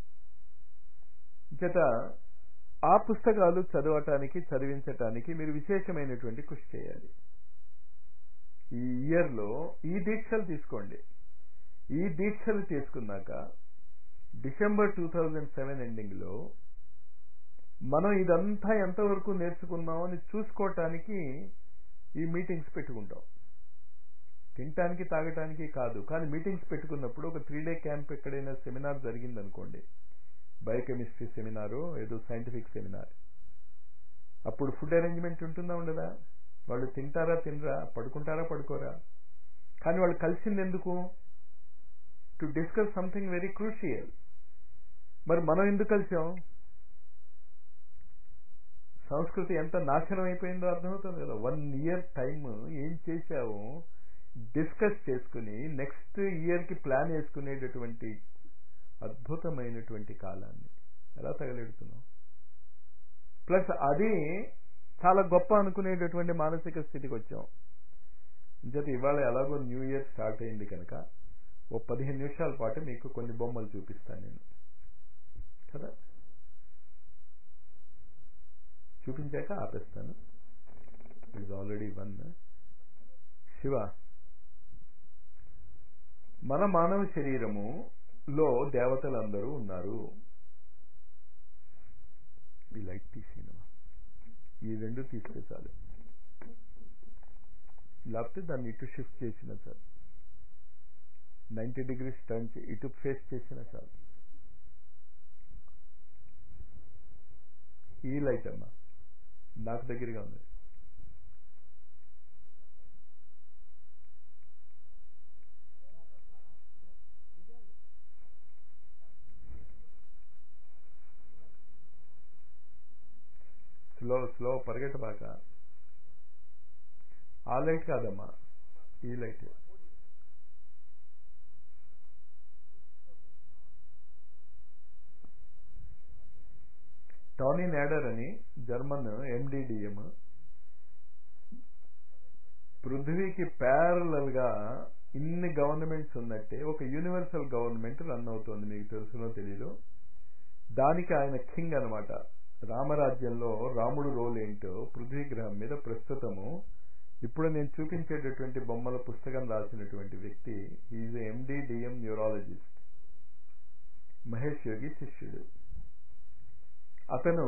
Speaker 1: చేత ఆ పుస్తకాలు చదవటానికి చదివించటానికి మీరు విశేషమైనటువంటి కృషి చేయాలి ఈ ఇయర్లో ఈ దీక్షలు తీసుకోండి ఈ దీక్షలు తీసుకున్నాక డిసెంబర్ టూ థౌజండ్ సెవెన్ ఎండింగ్లో మనం ఇదంతా ఎంతవరకు నేర్చుకున్నామని చూసుకోవటానికి ఈ మీటింగ్స్ పెట్టుకుంటాం తినటానికి తాగటానికి కాదు కానీ మీటింగ్స్ పెట్టుకున్నప్పుడు ఒక త్రీ డే క్యాంప్ ఎక్కడైనా సెమినార్ జరిగిందనుకోండి బయోకెమిస్ట్రీ సెమినారు ఏదో సైంటిఫిక్ సెమినార్ అప్పుడు ఫుడ్ అరేంజ్మెంట్ ఉంటుందా ఉండదా వాళ్ళు తింటారా తినరా పడుకుంటారా పడుకోరా కానీ వాళ్ళు కలిసింది ఎందుకు to discuss something very crucial మరి మనం ఎందుకు కలిసాం సంస్కృతి ఎంత నాశనం అయిపోయిందో అర్థమవుతుంది కదా వన్ ఇయర్ టైం ఏం చేశావు డిస్కస్ చేసుకుని నెక్స్ట్ ఇయర్కి ప్లాన్ వేసుకునేటటువంటి అద్భుతమైనటువంటి కాలాన్ని ఎలా తగలెడుతున్నాం ప్లస్ అది చాలా గొప్ప అనుకునేటటువంటి మానసిక స్థితికి వచ్చాం ఇంచేత ఇవాళ ఎలాగో న్యూ ఇయర్ స్టార్ట్ అయింది కనుక ఓ పదిహేను నిమిషాల పాటు మీకు కొన్ని బొమ్మలు చూపిస్తాను నేను కదా చూపించాక ఆపేస్తాను ఇస్ ఆల్రెడీ వన్ శివ మన మానవ శరీరము లో దేవతలందరూ ఉన్నారు ఈ లైట్ తీసినమా ఈ రెండు తీస్తే చాలు లేకపోతే దాన్ని ఇటు షిఫ్ట్ చేసిన చాలు నైంటీ డిగ్రీస్ టర్న్ ఇటు ఫేస్ చేసిన చాలు ఈ లైట్ అమ్మా నాకు దగ్గరగా ఉంది స్లో స్లో పరిగెట్టబాక ఆ లైట్ కాదమ్మా ఈ లైట్ టానీ నాడర్ అని జర్మన్ ఎండిడిఎం పృథ్వీకి ప్యారలల్ గా ఇన్ని గవర్నమెంట్స్ ఉన్నట్టే ఒక యూనివర్సల్ గవర్నమెంట్ రన్ అవుతోంది మీకు తెలుసునో తెలీదు దానికి ఆయన కింగ్ అనమాట రామరాజ్యంలో రాముడు రోల్ ఏంటో పృథ్వీ గ్రహం మీద ప్రస్తుతము ఇప్పుడు నేను చూపించేటటువంటి బొమ్మల పుస్తకం రాసినటువంటి వ్యక్తి is MD DM neurologist Mahesh Yogi శిష్యుడు అతను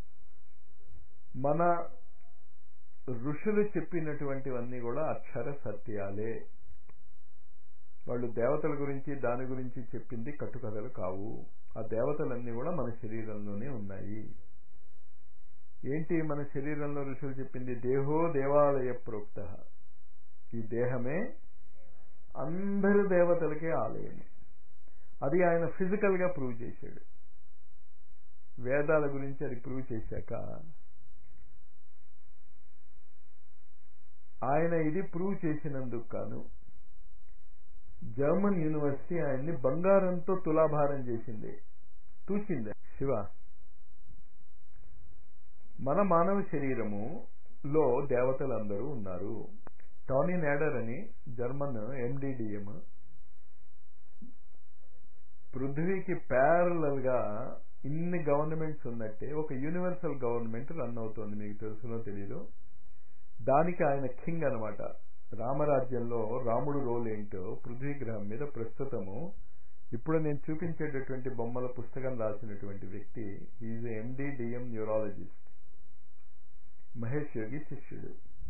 Speaker 1: మన ఋషులు చెప్పినటువంటివన్నీ కూడా అక్షర సత్యాలే వాళ్ళు దేవతల గురించి దాని గురించి చెప్పింది కట్టుకథలు కావు ఆ దేవతలన్నీ కూడా మన శరీరంలోనే ఉన్నాయి ఏంటి మన శరీరంలో ఋషులు చెప్పింది దేహో దేవాలయ ప్రోక్త ఈ దేహమే అందరు దేవతలకే ఆలయం అది ఆయన ఫిజికల్ గా ప్రూవ్ చేశాడు వేదాల గురించి అది ప్రూవ్ చేశాక ఆయన ఇది ప్రూవ్ చేసినందుకు కాను జర్మన్ యూనివర్సిటీ ఆయన్ని బంగారంతో తులాభారం చేసింది తూచింది శివ మన మానవ శరీరము లో దేవతలందరూ ఉన్నారు టానీ నాడర్ అని జర్మన్ ఎండిడిఎం పృథ్వీకి ప్యారలల్ గా ఇన్ని గవర్నమెంట్స్ ఉన్నట్టే ఒక యూనివర్సల్ గవర్నమెంట్ రన్ అవుతోంది మీకు తెలుసునో తెలీదు దానికి ఆయన కింగ్ అనమాట రామరాజ్యంలో రాముడు రోల్ ఏంటో పృథ్వీ గ్రహం మీద ప్రస్తుతము ఇప్పుడు నేను చూపించేటటువంటి బొమ్మల పుస్తకం రాసినటువంటి వ్యక్తి is MD DM neurologist Mahesh Yogi శిష్యుడు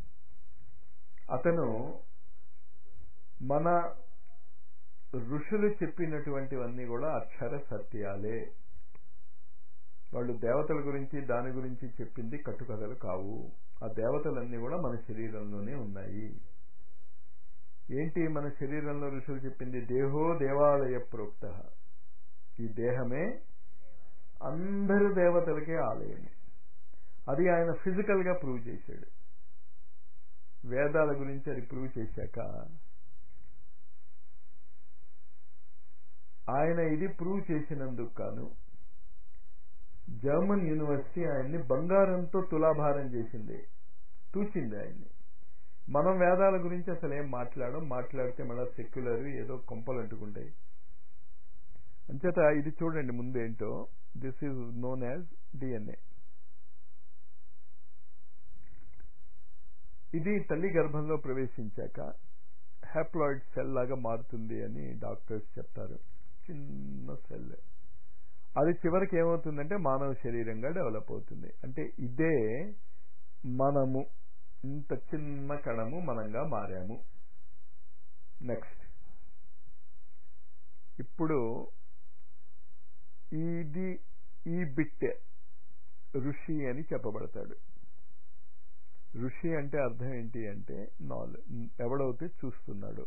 Speaker 1: అతను మన ఋషులు చెప్పినటువంటివన్నీ కూడా అక్షర సత్యాలే వాళ్ళు దేవతల గురించి దాని గురించి చెప్పింది కట్టుకథలు కావు ఆ దేవతలన్నీ కూడా మన శరీరంలోనే ఉన్నాయి ఏంటి మన శరీరంలో ఋషులు చెప్పింది దేహో దేవాలయ ప్రోక్త ఈ దేహమే అందరు దేవతలకే ఆలయం అది ఆయన ఫిజికల్ గా ప్రూవ్ చేశాడు వేదాల గురించి అది ప్రూవ్ చేశాక ఆయన ఇది ప్రూవ్ చేసినందుకు కాను జర్మన్ యూనివర్సిటీ ఆయన్ని బంగారంతో తులాభారం చేసింది తూచింది ఆయన్ని మనం వేదాల గురించి అసలు ఏం మాట్లాడడం మాట్లాడితే మళ్ళీ సెక్యులర్ ఏదో కొంపలు అంటుకుంటాయి అంచేత ఇది చూడండి ముందు ఏంటో this is known as DNA ఇది తల్లి గర్భంలో ప్రవేశించాక హ్యాప్లాయిడ్ సెల్ లాగా మారుతుంది అని డాక్టర్స్ చెప్తారు చిన్న సెల్ అది చివరికి ఏమవుతుందంటే మానవ శరీరంగా డెవలప్ అవుతుంది అంటే ఇదే మనము ఇంత చిన్న కణము మనంగా మారాము నెక్స్ట్ ఇప్పుడు ఇది ఈ బిట్ ఋషి అని చెప్పబడతాడు ఋషి అంటే అర్థం ఏంటి అంటే నాలెడ్జ్ ఎవడైతే చూస్తున్నాడు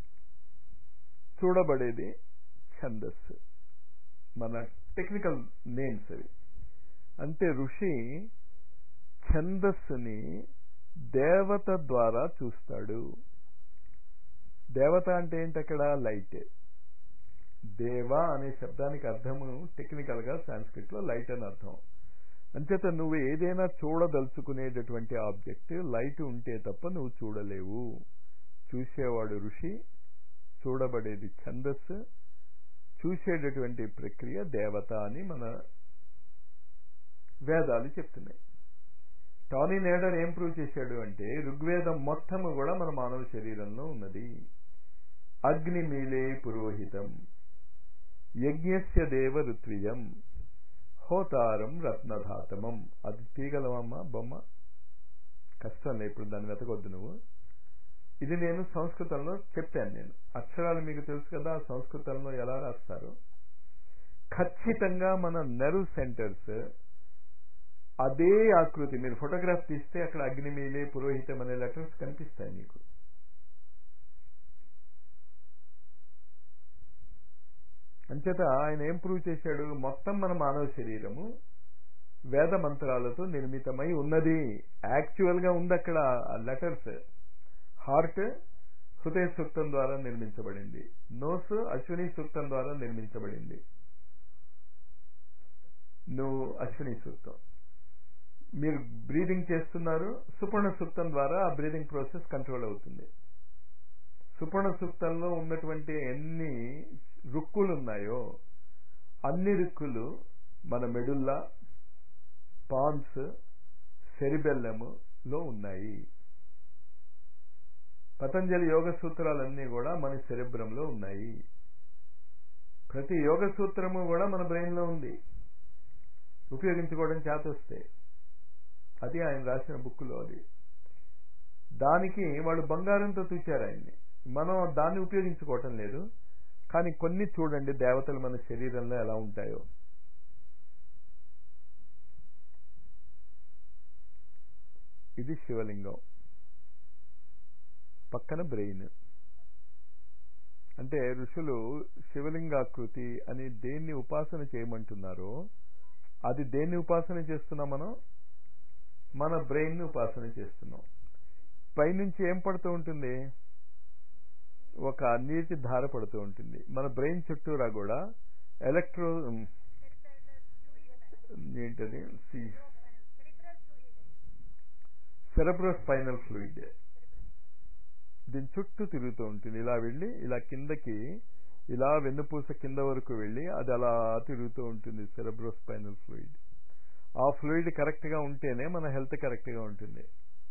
Speaker 1: చూడబడేది ఛందస్సు మన టెక్నికల్ నేమ్స్ అవి అంటే ఋషి ఛందస్సుని దేవత ద్వారా చూస్తాడు దేవత అంటే ఏంటి అక్కడ లైట్ దేవ అనే శబ్దానికి అర్థము టెక్నికల్ గా సాంస్క్రిట్ లో లైట్ అని అర్థం అంచేత నువ్వు ఏదైనా చూడదలుచుకునేటటువంటి ఆబ్జెక్ట్ లైట్ ఉంటే తప్ప నువ్వు చూడలేవు చూసేవాడు ఋషి చూడబడేది ఛందస్సు చూసేటటువంటి ప్రక్రియ దేవత అని మన వేదాలు చెప్తున్నాయి టానీ నేడర్ ఏం ప్రూవ్ చేశాడు అంటే ఋగ్వేదం మొత్తము కూడా మన మానవ శరీరంలో ఉన్నది అగ్నిమీలే పురోహితం యజ్ఞస్య దేవ ఋత్విజం హోతారం రత్నధాతమం అది తీగలవమ్మా బొమ్మ కష్టం లే ఇప్పుడు దాన్ని వెతకొద్దు నువ్వు ఇది నేను సంస్కృతంలో చెప్పాను నేను అక్షరాలు మీకు తెలుసు కదా సంస్కృతంలో ఎలా రాస్తారు ఖచ్చితంగా మన నెర్వ్ సెంటర్స్ అదే ఆకృతి మీరు ఫోటోగ్రాఫ్ తీస్తే అక్కడ అగ్నిమీలే పురోహితం అనే లెటర్స్ కనిపిస్తాయి మీకు అంచేత ఆయన ఏం ప్రూవ్ చేశాడు మొత్తం మన మానవ శరీరము వేద మంత్రాలతో నిర్మితమై ఉన్నది యాక్చువల్ గా ఉంది అక్కడ లెటర్స్ హార్ట్ హృదయ సూక్తం ద్వారా నిర్మించబడింది నోస్ అశ్విని సూక్తం ద్వారా నిర్మించబడింది నువ్వు అశ్విని సూక్తం మీరు బ్రీదింగ్ చేస్తున్నారు సుపర్ణ సూక్తం ద్వారా ఆ బ్రీదింగ్ ప్రాసెస్ కంట్రోల్ అవుతుంది సుపర్ణ సూక్తంలో ఉన్నటువంటి ఎన్ని రుక్కులు ఉన్నాయో అన్ని రుక్కులు మన మెడుల్లా పాన్స్ సెరిబెల్లములో ఉన్నాయి పతంజలి యోగ సూత్రాలన్నీ కూడా మన సెరిబ్రంలో ఉన్నాయి ప్రతి యోగ సూత్రము కూడా మన బ్రెయిన్లో ఉంది ఉపయోగించుకోవడం చేత వస్తే అది ఆయన రాసిన బుక్లో అది దానికి వాళ్ళు బంగారంతో తూచారు ఆయన్ని మనం దాన్ని ఉపయోగించుకోవటం లేదు కానీ కొన్ని చూడండి దేవతలు మన శరీరంలో ఎలా ఉంటాయో ఇది శివలింగం పక్కన బ్రెయిన్ అంటే ఋషులు శివలింగాకృతి అని దేన్ని ఉపాసన చేయమంటున్నారో అది దేన్ని ఉపాసన చేస్తున్నాం మనం మన బ్రెయిన్ ని ఉపాసన చేస్తున్నాం పైనుంచి ఏం పడుతూ ఉంటుంది ఒక నీటి ధార పడుతూ ఉంటుంది మన బ్రెయిన్ చుట్టూరా కూడా ఎలక్ట్రో ఏంటది సెరబ్రో స్పైనల్ ఫ్లూయిడ్ దీని చుట్టూ తిరుగుతూ ఉంటుంది ఇలా వెళ్ళి ఇలా కిందకి ఇలా వెన్నుపూస కింద వరకు వెళ్ళి అది అలా తిరుగుతూ ఉంటుంది సెరబ్రో స్పైనల్ ఫ్లూయిడ్ ఆ ఫ్లూయిడ్ కరెక్ట్ గా ఉంటేనే మన హెల్త్ కరెక్ట్ గా ఉంటుంది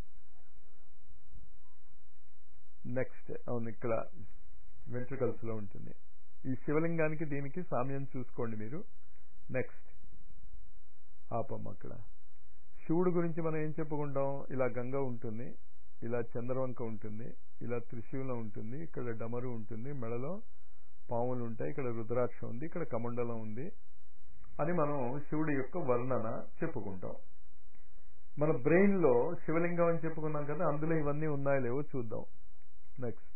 Speaker 1: నెక్స్ట్ అవును ఇక్కడ వెంట్రుకల్స్ లో ఉంటుంది ఈ శివలింగానికి దీనికి సామ్యం చూసుకోండి మీరు నెక్స్ట్ ఆపం అక్కడ శివుడు గురించి మనం ఏం చెప్పుకుంటాం ఇలా గంగ ఉంటుంది ఇలా చంద్రవంక ఉంటుంది ఇలా త్రిశూలం ఉంటుంది ఇక్కడ డమరు ఉంటుంది మెడలో పాములు ఉంటాయి ఇక్కడ రుద్రాక్ష ఉంది ఇక్కడ కమండలం ఉంది అని మనం శివుడి యొక్క వర్ణన చెప్పుకుంటాం మన బ్రెయిన్ లో శివలింగం అని చెప్పుకున్నాం కదా అందులో ఇవన్నీ ఉన్నాయో లేవో చూద్దాం నెక్స్ట్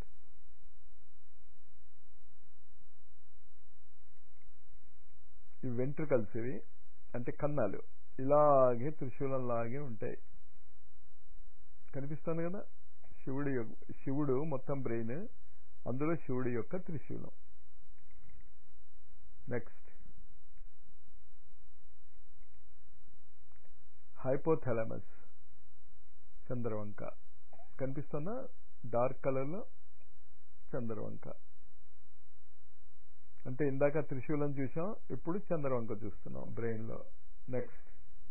Speaker 1: ఈ వెంట్రుకల్స్ ఇవి అంటే కన్నాలు ఇలాగే త్రిశూలం లాగే ఉంటాయి కనిపిస్తుంది కదా శివుడి యొక్క- శివుడు మొత్తం బ్రెయిన్ అందులో శివుడి యొక్క త్రిశూలం నెక్స్ట్ హైపోథాలమస్ చంద్రవంక కనిపిస్తుందా డార్క్ కలర్లో చంద్రవంక అంటే ఇందాక త్రిశూలం చూసాం ఇప్పుడు చంద్రవంక చూస్తున్నాం బ్రెయిన్లో నెక్స్ట్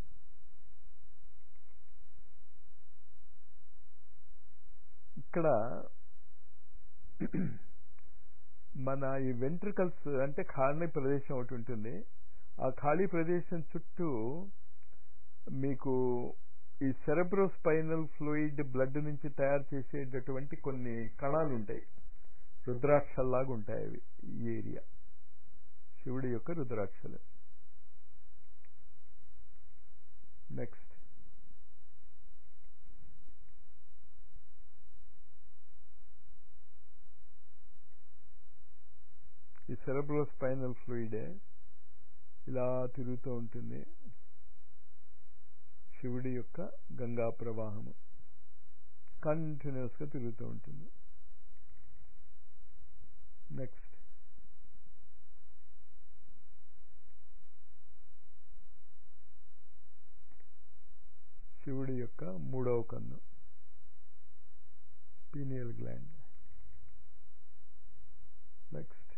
Speaker 1: ఇక్కడ మన ఈ వెంట్రికల్స్ అంటే ఖాళీ ప్రదేశం ఒకటి ఉంటుంది ఆ ఖాళీ ప్రదేశం చుట్టూ మీకు ఈ సెరెబ్రో స్పైనల్ ఫ్లూయిడ్ బ్లడ్ నుంచి తయారు చేసేటటువంటి కొన్ని కణాలు ఉంటాయి రుద్రాక్షల్లాగా ఉంటాయి అవి ఈ ఏరియా శివుడి యొక్క రుద్రాక్షలు నెక్స్ట్ ఈ సెరెబ్రో స్పైనల్ ఫ్లూయిడే ఇలా తిరుగుతూ ఉంటుంది శివుడి యొక్క గంగా ప్రవాహము కంటిన్యూస్గా తిరుగుతూ ఉంటుంది నెక్స్ట్ శివుడి యొక్క మూడవ కన్ను పీనియల్ గ్లాండ్ నెక్స్ట్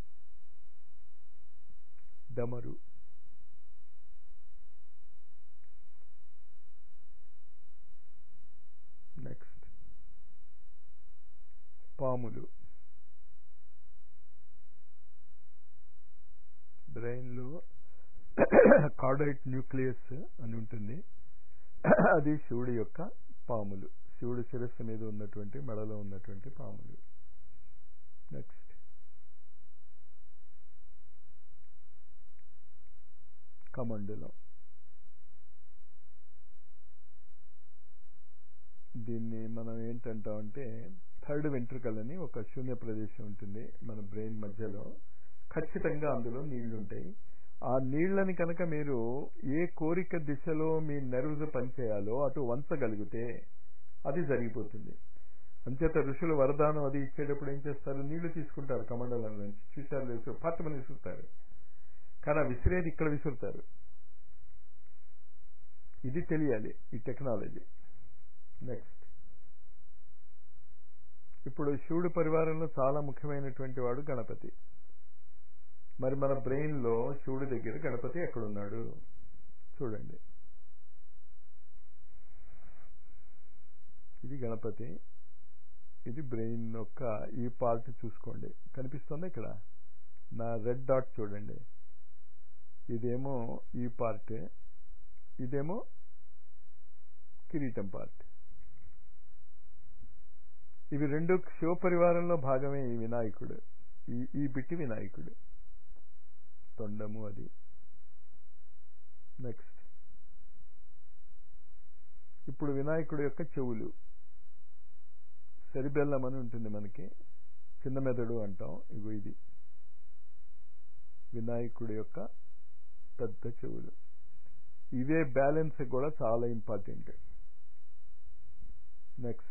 Speaker 1: డమరు నెక్స్ట్ పాములు బ్రెయిన్లో కార్డైట్ న్యూక్లియస్ అని ఉంటుంది అది శివుడి యొక్క పాములు శివుడి శిరస్సు మీద ఉన్నటువంటి మెడలో ఉన్నటువంటి పాములు నెక్స్ట్ కమండలం దీన్ని మనం ఏంటంటామంటే థర్డ్ వెంట్రుకల్ అని ఒక శూన్య ప్రదేశం ఉంటుంది మన బ్రెయిన్ మధ్యలో ఖచ్చితంగా అందులో నీళ్లు ఉంటాయి ఆ నీళ్లని కనుక మీరు ఏ కోరిక దిశలో మీ నెర్వ్స్ పనిచేయాలో అటు వంచగలిగితే అది జరిగిపోతుంది అంచేత ఋషులు వరదానం అది ఇచ్చేటప్పుడు ఏం చేస్తారు నీళ్లు తీసుకుంటారు కమండలం నుంచి చూశారు లేదు పట్టమని విసురుతారు కానీ ఆ విసిరేది ఇక్కడ విసురుతారు ఇది తెలియాలి ఈ టెక్నాలజీ నెక్స్ట్ ఇప్పుడు శివుడి పరివారంలో చాలా ముఖ్యమైనటువంటి వాడు గణపతి మరి మన బ్రెయిన్లో శివుడి దగ్గర గణపతి ఎక్కడున్నాడు చూడండి ఇది గణపతి ఇది బ్రెయిన్ యొక్క ఈ పార్ట్ చూసుకోండి కనిపిస్తుంది ఇక్కడ నా రెడ్ డాట్ చూడండి ఇదేమో ఈ పార్ట్ ఇదేమో కిరీటం పార్ట్ ఇవి రెండు శివ పరివారంలో భాగమే ఈ వినాయకుడు ఈ ఈ బిట్టి వినాయకుడు తొండము అది నెక్స్ట్ ఇప్పుడు వినాయకుడు యొక్క చెవులు సెరిబెల్లం అని ఉంటుంది మనకి చిన్న మెదడు అంటాం ఇగో ఇది వినాయకుడి యొక్క పెద్ద చెవులు ఇవే బ్యాలెన్స్ కూడా చాలా ఇంపార్టెంట్ నెక్స్ట్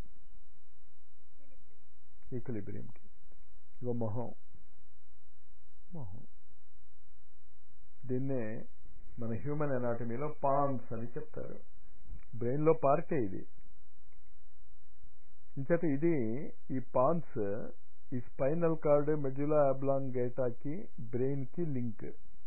Speaker 1: ఈక్విలిబ్రియంకి ఇగో మొహం మొహం దీన్నే మన హ్యూమన్ అనాటమీలో పాన్స్ అని చెప్తారు బ్రెయిన్లో పార్టే ఇది ఇంచేత ఇది ఈ పాన్స్ ఈ స్పైనల్ కార్డ్ మెడ్యులా అబ్లాంగేటాకి బ్రెయిన్కి లింక్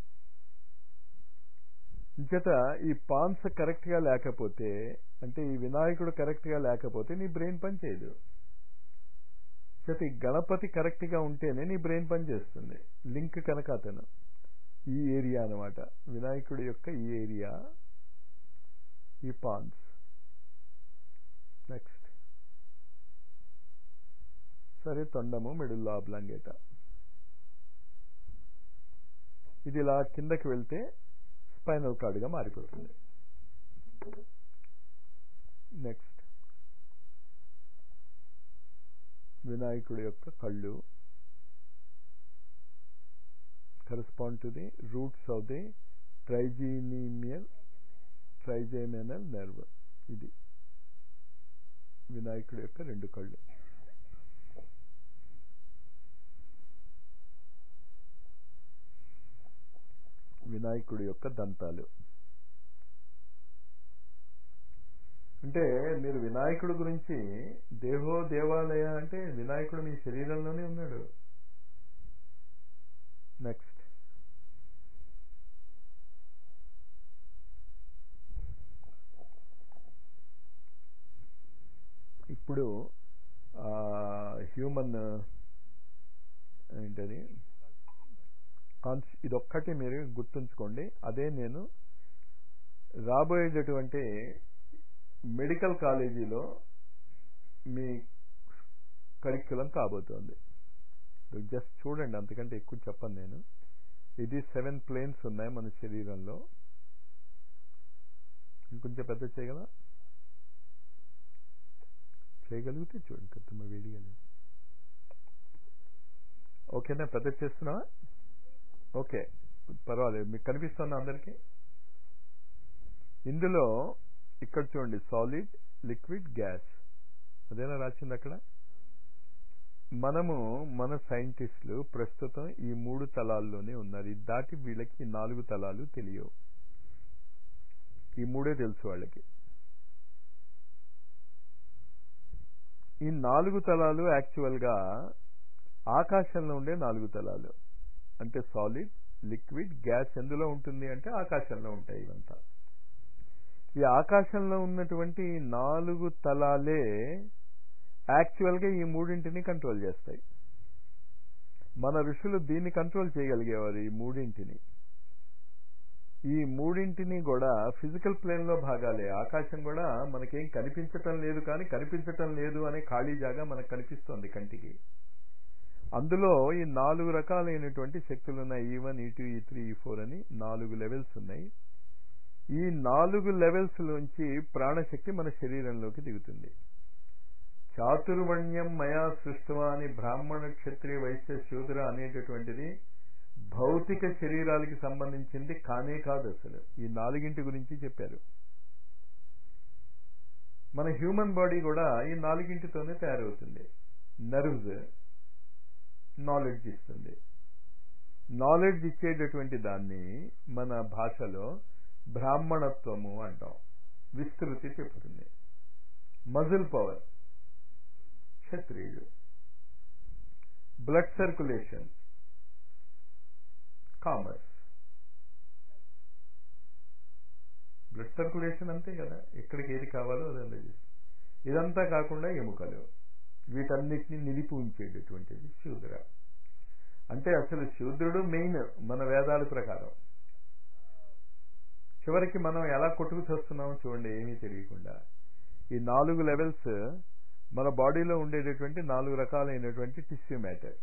Speaker 1: ఇంచేత ఈ పాన్స్ కరెక్ట్గా లేకపోతే అంటే ఈ వినాయకుడు కరెక్ట్గా లేకపోతే నీ బ్రెయిన్ పనిచేయదు చేత ఈ గణపతి కరెక్ట్గా ఉంటేనే నీ బ్రెయిన్ పనిచేస్తుంది లింక్ కనుక అతను ఈ ఏరియా అనమాట వినాయకుడి యొక్క ఈ ఏరియా ఈ పాన్స్ నెక్స్ట్ సరే తొండము మిడిల్లో ఆబ్లాంగేట ఇది ఇలా కిందకి వెళ్తే స్పైనల్ కార్డ్గా మారిపోతుంది నెక్స్ట్ వినాయకుడి యొక్క కళ్ళు correspond to the roots of the trigeminal trigeminal nerve ఇది వినాయకుడి యొక్క రెండు కళ్ళు వినాయకుడి యొక్క దంతాలు అంటే మీరు వినాయకుడి గురించి దేహో దేవాలయ అంటే వినాయకుడు మీ శరీరంలోనే ఉన్నాడు నెక్స్ట్ ఇప్పుడు హ్యూమన్ ఏంటది కాన్స్ ఇదొక్కటి మీరు గుర్తుంచుకోండి అదే నేను రాబోయేటటువంటి మెడికల్ కాలేజీలో మీ కరిక్యులం కాబోతోంది జస్ట్ చూడండి అంతకంటే ఎక్కువ చెప్పను నేను ఇది సెవెన్ ప్లేన్స్ ఉన్నాయి మన శరీరంలో ఇంకొంచెం పెద్ద చేయగలరా చేయగలిగితే చూడండి కత్తమ్మ వేడిగలిగి ఓకేనా పెద్ద చేస్తున్నావా ఓకే పర్వాలేదు మీకు కనిపిస్తుందా అందరికీ ఇందులో ఇక్కడ చూడండి సాలిడ్ లిక్విడ్ గ్యాస్ అదేనా రాసింది అక్కడ మనము మన సైంటిస్టులు ప్రస్తుతం ఈ మూడు తలాల్లోనే ఉన్నారు ఇది దాటి వీళ్ళకి ఈ నాలుగు తలాలు తెలియవు ఈ మూడే తెలుసు వాళ్ళకి ఈ నాలుగు తలాలు యాక్చువల్గా ఆకాశంలో ఉండే నాలుగు తలాలు అంటే సాలిడ్ లిక్విడ్ గ్యాస్ ఎందులో ఉంటుంది అంటే ఆకాశంలో ఉంటాయి ఇవంతా ఈ ఆకాశంలో ఉన్నటువంటి నాలుగు తలాలే యాక్చువల్గా ఈ మూడింటిని కంట్రోల్ చేస్తాయి మన ఋషులు దీన్ని కంట్రోల్ చేయగలిగేవారు ఈ మూడింటిని ఈ మూడింటిని కూడా ఫిజికల్ ప్లేన్ లో భాగాలే ఆకాశం కూడా మనకేం కనిపించటం లేదు కానీ కనిపించటం లేదు అనే ఖాళీ జాగా మనకు కనిపిస్తోంది కంటికి అందులో ఈ నాలుగు రకాలైనటువంటి శక్తులు ఉన్నాయి ఈ వన్ ఈ టూ ఈ త్రీ ఈ ఫోర్ అని నాలుగు లెవెల్స్ ఉన్నాయి ఈ నాలుగు లెవెల్స్ లోంచి ప్రాణశక్తి మన శరీరంలోకి దిగుతుంది చాతుర్వర్ణ్యం మయా సృష్టమా అని బ్రాహ్మణ క్షత్రియ వైశ్య శూద్ర అనేటటువంటిది భౌతిక శరీరాలకి సంబంధించింది కానే కాదు అసలు ఈ నాలుగింటి గురించి చెప్పారు మన హ్యూమన్ బాడీ కూడా ఈ నాలుగింటితోనే తయారవుతుంది నర్వ్స్ నాలెడ్జ్ ఇస్తుంది నాలెడ్జ్ ఇచ్చేటటువంటి దాన్ని మన భాషలో బ్రాహ్మణత్వము అంటాం విస్తృతి చెప్తుంది మజిల్ పవర్ క్షత్రియుడు blood circulation commerce blood circulation అంతే కదా ఎక్కడికి ఏది కావాలో అది అందజేస్తుంది ఇదంతా కాకుండా ఎముకలు వీటన్నిటిని నిలిపి ఉంచేటటువంటిది శూద్ర అంటే అసలు శూద్రుడు మెయిన్ మన వేదాల ప్రకారం చివరికి మనం ఎలా కొట్టుకు చేస్తున్నామో చూడండి ఏమీ తెలియకుండా ఈ నాలుగు లెవెల్స్ మన బాడీలో ఉండేటటువంటి నాలుగు రకాలైనటువంటి టిష్యూ మ్యాటర్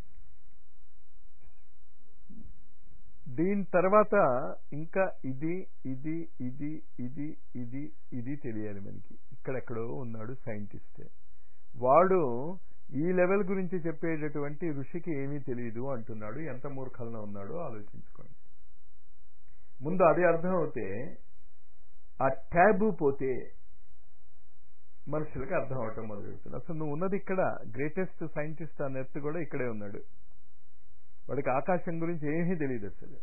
Speaker 1: దీని తర్వాత ఇంకా ఇది ఇది ఇది ఇది ఇది ఇది తెలియాలి మనకి ఇక్కడెక్కడో ఉన్నాడు సైంటిస్ట్ వాడు ఈ లెవెల్ గురించి చెప్పేటటువంటి ఋషికి ఏమీ తెలియదు అంటున్నాడు ఎంత మూర్ఖంలో ఉన్నాడో ఆలోచించుకోండి ముందు అది అర్థం అవుతే ఆ ట్యాబు పోతే మనుషులకి అర్థం అవటం మొదలెడుతుంది అసలు నువ్వు ఉన్నది ఇక్కడ గ్రేటెస్ట్ సైంటిస్ట్ ఆ నెర్త్ కూడా ఇక్కడే ఉన్నాడు వాడికి ఆకాశం గురించి ఏమీ తెలియదు అసలు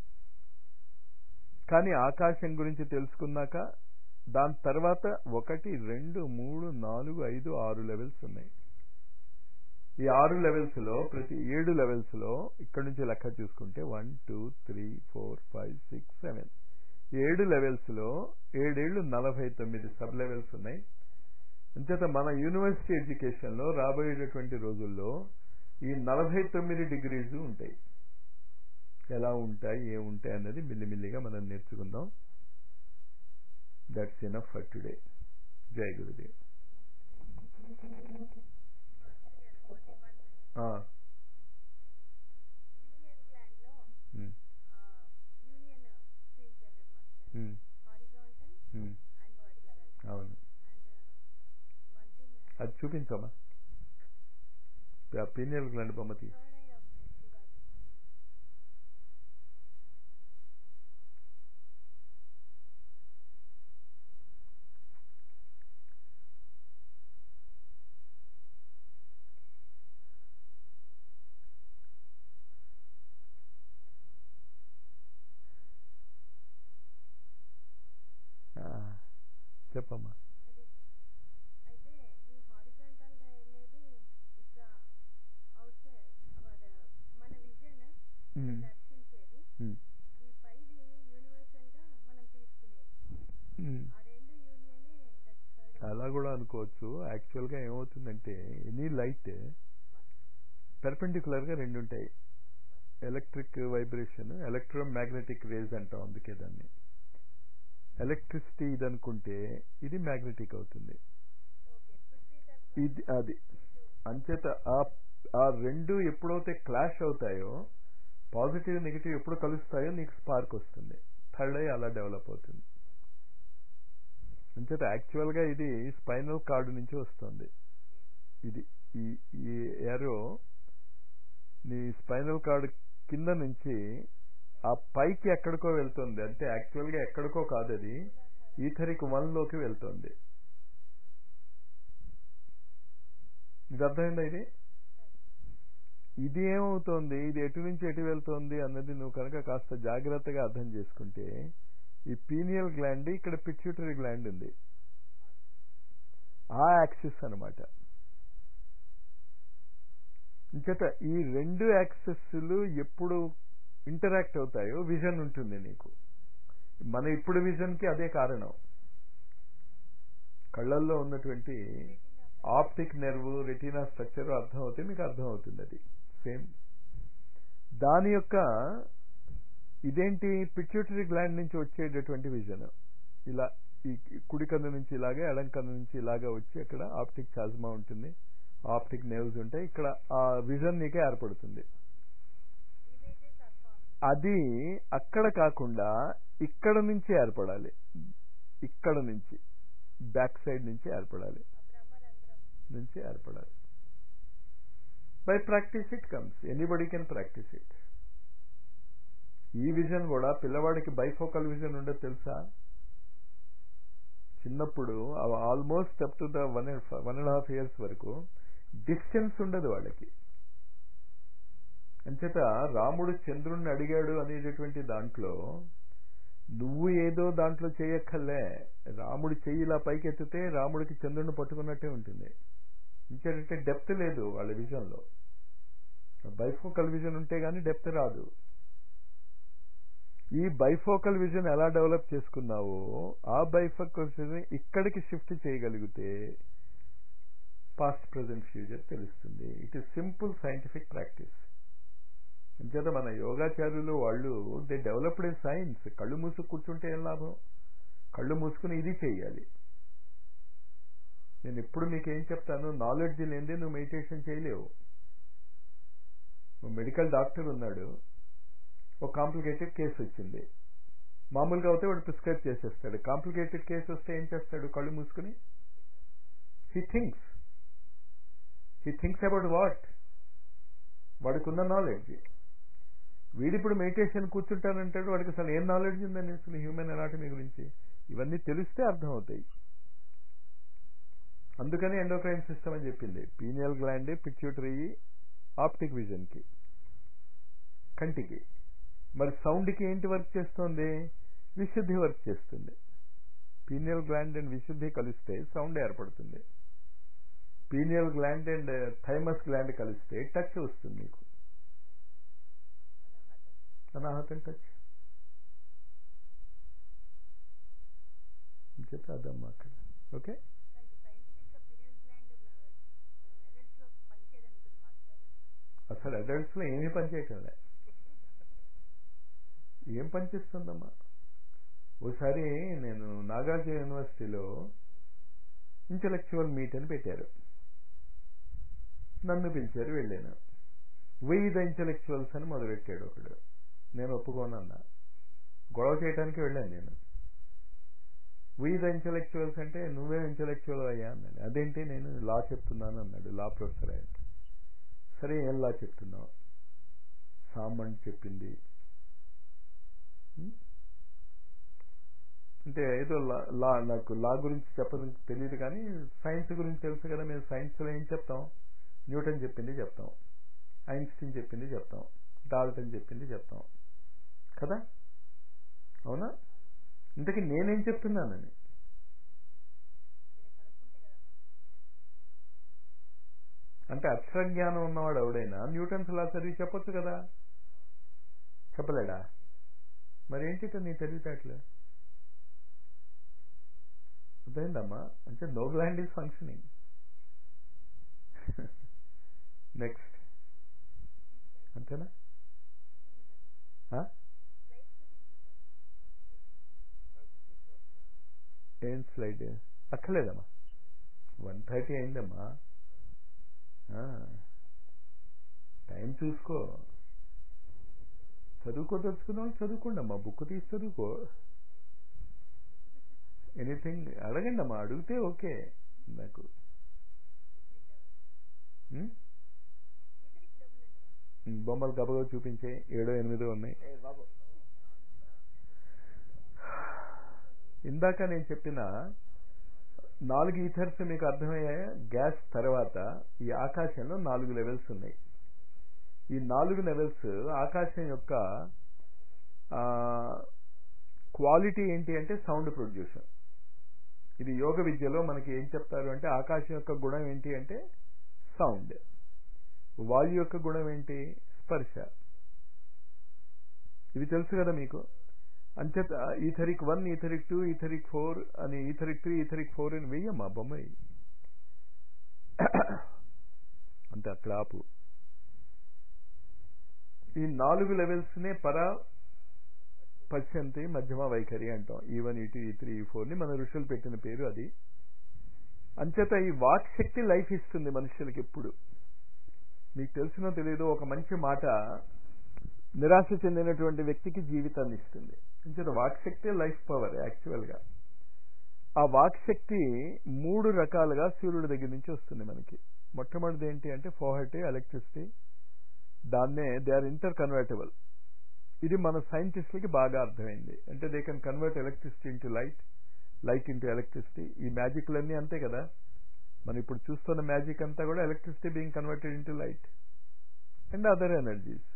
Speaker 1: కానీ ఆకాశం గురించి తెలుసుకున్నాక దాని తర్వాత ఒకటి రెండు మూడు నాలుగు ఐదు ఆరు లెవెల్స్ ఉన్నాయి ఈ ఆరు లెవెల్స్ లో ప్రతి ఏడు లెవెల్స్ లో ఇక్కడ నుంచి లెక్క చూసుకుంటే one two three four five six seven ఏడు లెవెల్స్ లో ఏడేళ్లు నలభై తొమ్మిది సబ్ లెవెల్స్ ఉన్నాయి అంచేత మన యూనివర్సిటీ ఎడ్యుకేషన్ లో రాబోయేటటువంటి రోజుల్లో ఈ నలభై తొమ్మిది డిగ్రీస్ ఉంటాయి ఎలా ఉంటాయి ఏముంటాయి అన్నది మిల్లిమిల్లిగా మనం నేర్చుకుందాం దట్స్ ఇనఫ్ ఫర్ టుడే జై గురుదేవ్
Speaker 2: యూనియన్ గ్లాండ్ లో యూనియన్ ఫీచర్ అనమాట హారిజాంటల్ అండ్ వర్టికల్
Speaker 1: అవును
Speaker 2: అండ్ వన్ థింగ్
Speaker 1: అది చూపించమ్మా ఆ పీనియల్ గ్లాండ్ బొమ్మ తీ
Speaker 2: థర్డ్ ఐ ఆఫ్ శివాజీ
Speaker 1: చెప్పమ్మా
Speaker 2: అదే అయితే ఈ హారిజాంటల్ గా వెళ్ళేది ఇట్స్ అవుట్ సైడ్ అవర్ మన విజన్
Speaker 1: ఉమ్,
Speaker 2: దర్శించేది
Speaker 1: ఉమ్,
Speaker 2: ఈ పైది యూనివర్సల్ గా మనం తీసుకునేది
Speaker 1: ఉమ్.
Speaker 2: ఆ రెండు యూనియనే దట్ థర్డ్
Speaker 1: అలా కూడా అనుకోవచ్చు యాక్చువల్గా ఏమవుతుందంటే ఎనీ లైట్ పెర్పెండిక్యులర్ గా రెండు ఉంటాయి ఎలక్ట్రిక్ వైబ్రేషన్ ఎలక్ట్రోమాగ్నెటిక్ రేజ్ అంటాం అందుకే దాన్ని ఎలక్ట్రిసిటీ ఇది అనుకుంటే ఇది మ్యాగ్నెటిక్ అవుతుంది
Speaker 2: ఓకే పృథ్వీ తత్వం
Speaker 1: ఇది అది అంచేత ఆ ఆ రెండు ఎప్పుడైతే క్లాష్ అవుతాయో పాజిటివ్ నెగిటివ్ ఎప్పుడు కలుస్తాయో నీకు స్పార్క్ వస్తుంది థర్డ్ ఐ అలా డెవలప్ అవుతుంది అంచేత యాక్చువల్గా ఇది స్పైనల్ కార్డు నుంచి వస్తుంది ఇది ఈ ఈ ఏరో నీ స్పైనల్ కార్డు కింద నుంచి ఆ పైకి ఎక్కడికో వెళ్తుంది అంటే యాక్చువల్గా ఎక్కడికో కాదు అది ఈథరిక్ వన్ లోకి వెళ్తుంది ఇది అర్థమైందా ఇది ఇది ఏమవుతోంది ఇది ఎటు నుంచి ఎటు వెళ్తోంది అన్నది నువ్వు కనుక కాస్త జాగ్రత్తగా అర్థం చేసుకుంటే ఈ పీనియల్ గ్లాండ్ ఇక్కడ పిట్యూటరీ గ్లాండ్ ఉంది ఆ యాక్సిస్ అన్నమాట ఇంచేత ఈ రెండు యాక్సెస్లు ఎప్పుడు ఇంటరాక్ట్ అవుతాయో విజన్ ఉంటుంది నీకు మన ఇప్పుడు విజన్కి అదే కారణం కళ్ళల్లో ఉన్నటువంటి ఆప్టిక్ నెర్వ్ రెటీనా స్ట్రక్చర్ అర్థం అవుతే మీకు అర్థం అవుతుంది అది సేమ్ దాని యొక్క ఇదేంటి పిట్యూటరీ గ్లాండ్ నుంచి వచ్చేటటువంటి విజన్ ఇలా ఈ కుడి కన్ను నుంచి ఇలాగే ఎడం కన్ను నుంచి ఇలాగా వచ్చి అక్కడ ఆప్టిక్ చాజ్మా ఉంటుంది ఆప్టిక్ నెర్వ్స్ ఉంటాయి ఇక్కడ ఆ విజన్ నీకే ఏర్పడుతుంది
Speaker 2: ఇమేజెస్ ఆర్ ఫార్మింగ్
Speaker 1: అది అక్కడ కాకుండా ఇక్కడ నుంచి ఏర్పడాలి ఇక్కడ నుంచి బ్యాక్ సైడ్ నుంచి ఏర్పడాలి
Speaker 2: ఆ బ్రహ్మరంధ్రం
Speaker 1: నుంచి ఏర్పడాలి by practice it comes anybody can practice it ఈ విజన్ కూడా పిల్లవాడికి బైఫోకల్ విజన్ ఉండదు తెలుసా చిన్నప్పుడు almost up to the one one and half years వరకు డిస్టెన్స్ ఉండదు వాళ్ళకి అంచేత రాముడు చంద్రుణ్ణి అడిగాడు అనేటటువంటి దాంట్లో నువ్వు ఏదో దాంట్లో చేయక్కర్లే రాముడి చెయ్యి ఇలా పైకి ఎత్తితే రాముడికి చంద్రుడిని పట్టుకున్నట్టే ఉంటుంది ఇంకేంటంటే డెప్త్ లేదు వాళ్ళ విజన్లో బైఫోకల్ విజన్ ఉంటే గానీ డెప్త్ రాదు ఈ బైఫోకల్ విజన్ ఎలా డెవలప్ చేసుకున్నావో ఆ బైఫోకల్ విజన్ ఇక్కడికి షిఫ్ట్ చేయగలిగితే పాస్ట్ ప్రజెంట్ ఫ్యూచర్ తెలుస్తుంది it is simple scientific practice అంచేత మన యోగాచార్యులు వాళ్ళు దే డెవలప్డ్ ఏ సైన్స్ కళ్ళు మూసుకు కూర్చుంటే ఏం లాభం కళ్ళు మూసుకుని ఇది చేయాలి నేను ఎప్పుడు మీకు ఏం చెప్తాను నాలెడ్జ్ లేనిదే నువ్వు మెడిటేషన్ చేయలేవు మెడికల్ డాక్టర్ ఉన్నాడు ఒక కాంప్లికేటెడ్ కేసు వచ్చింది మామూలుగా అయితే వాడు ప్రిస్క్రైబ్ చేసేస్తాడు కాంప్లికేటెడ్ కేసు వస్తే ఏం చేస్తాడు కళ్ళు మూసుకుని he thinks he thinks about what వాడికి ఉన్న నాలెడ్జ్ వీడిప్పుడు మెడిటేషన్ కూర్చుంటానంటాడు వాడికి అసలు ఏం నాలెడ్జ్ ఉందని అసలు హ్యూమన్ అనాటమీ గురించి ఇవన్నీ తెలిస్తే అర్థం అవుతాయి అందుకని ఎండోక్రైన్ సిస్టమ్ అని చెప్పింది పీనియల్ గ్లాండ్ పిట్యూటరీ ఆప్టిక్ విజన్కి కంటికి మరి సౌండ్కి ఏంటి వర్క్ చేస్తుంది విశుద్ధి వర్క్ చేస్తుంది పీనియల్ గ్లాండ్ అండ్ విశుద్ధి కలిస్తే సౌండ్ ఏర్పడుతుంది pineal gland and thymus gland కలిస్తే టచ్ వస్తుంది మీకు అనాహతం టచ్ చెప్పి అదమ్మా అక్కడ ఓకే
Speaker 2: సైంటిఫిక్ గా పీరియడ్ గ్లాండ్ అడల్ట్స్ లో పనిచేయదంటుంది మాస్టర్
Speaker 1: అసలు అడల్ట్స్లో ఏమీ పనిచేయటంలే ఏం పనిచేస్తుందమ్మా ఓసారి నేను నాగార్జున యూనివర్సిటీలో ఇంటలెక్చువల్ మీట్ అని పెట్టారు నన్ను పిలిచారు వెళ్ళాను వెయ్యి ద ఇంటలెక్చువల్స్ అని మొదలెట్టాడు ఒకడు నేను ఒప్పుకోనన్నా గొడవ చేయడానికి వెళ్ళాను నేను వెయ్యి ద ఇంటలెక్చువల్స్ అంటే నువ్వే ఇంటలెక్చువల్ అయ్యా అన్నాడు అదేంటి నేను లా చెప్తున్నాను అన్నాడు లా ప్రొఫెసర్ ఆయన సరే ఏం లా చెప్తున్నావు సామన్ చెప్పింది అంటే ఏదో లా లా నాకు లా గురించి చెప్పడం తెలియదు కానీ సైన్స్ గురించి తెలుసు కదా మేము సైన్స్లో ఏం చెప్తాం న్యూటన్ చెప్పింది చెప్తాం ఐన్స్టీన్ చెప్పింది చెప్తాం డాల్టన్ చెప్పింది చెప్తాం కదా అవునా ఇంతకీ నేనేం చెప్తున్నానని అంటే అక్షర జ్ఞానం ఉన్నవాడు ఎవడైనా న్యూటన్స్ లా చదివి చెప్పొచ్చు కదా చెప్పలేడా మరి ఏంటి నీ తెలివితేటలు అర్థమైందమ్మా అంటే no gland is functioning next అంతేనా ఆ? ఏం స్లైడ్ అక్కర్లేదమ్మా వన్ థర్టీ అయిందమ్మా ఆ. టైం చూసుకో చదువుకోదలుచుకున్న వాళ్ళు చదువుకోండి అమ్మా బుక్ తీసి చదువుకో ఎనీథింగ్ అడగండి అమ్మా అడిగితే ఓకే నాకు ఉం? ఉం, బొమ్మలు గబగబా చూపించే ఏడో ఎనిమిదో ఉన్నాయి
Speaker 3: ఏ బాబు
Speaker 1: ఇందాక నేను చెప్పిన నాలుగు ఈథర్స్ మీకు అర్థమయ్యాయా గ్యాస్ తర్వాత ఈ ఆకాశంలో నాలుగు లెవెల్స్ ఉన్నాయి ఈ నాలుగు లెవెల్స్ ఆకాశం యొక్క క్వాలిటీ ఏంటి అంటే సౌండ్ ప్రొడ్యూషన్ ఇది యోగ విద్యలో మనకి ఏం చెప్తారు అంటే ఆకాశం యొక్క గుణం ఏంటి అంటే సౌండ్ వాయు యొక్క గుణం ఏంటి స్పర్శ ఇవి తెలుసు కదా మీకు అంచేత etheric one etheric two etheric four అని ఈథరిక్ త్రీ ఈథరిక్ ఫోర్ అని వెయ్యమ్మా బొమ్మాయి అంతే అక్కడ ఆపు ఈ నాలుగు లెవెల్స్నే పర పశ్చంతి మధ్యమ వైఖరి అంటాం ఈ వన్ ఈ టూ ఈ త్రీ ఈ ఫోర్ని మన ఋషులు పెట్టిన పేరు అది అంచేత ఈ వాక్ శక్తి లైఫ్ ఇస్తుంది మనుషులకి ఎప్పుడు మీకు తెలిసినో తెలియదో ఒక మంచి మాట నిరాశ చెందినటువంటి వ్యక్తికి జీవితాన్ని ఇస్తుంది అంచేత వాక్శక్తి లైఫ్ పవర్ యాక్చువల్గా ఆ వాక్శక్తి మూడు రకాలుగా సూర్యుడి దగ్గర నుంచి వస్తుంది మనకి మొట్టమొదటిది ఏంటి అంటే ఫోహర్టీ ఎలక్ట్రిసిటీ దాన్నే దే ఆర్ ఇంటర్ కన్వర్టబుల్ ఇది మన సైంటిస్టులకి బాగా అర్థమైంది అంటే they can convert electricity into light light into electricity ఈ మ్యాజిక్లన్నీ అంతే కదా మనం ఇప్పుడు చూస్తున్న మ్యాజిక్ అంతా కూడా electricity being converted into light and other energies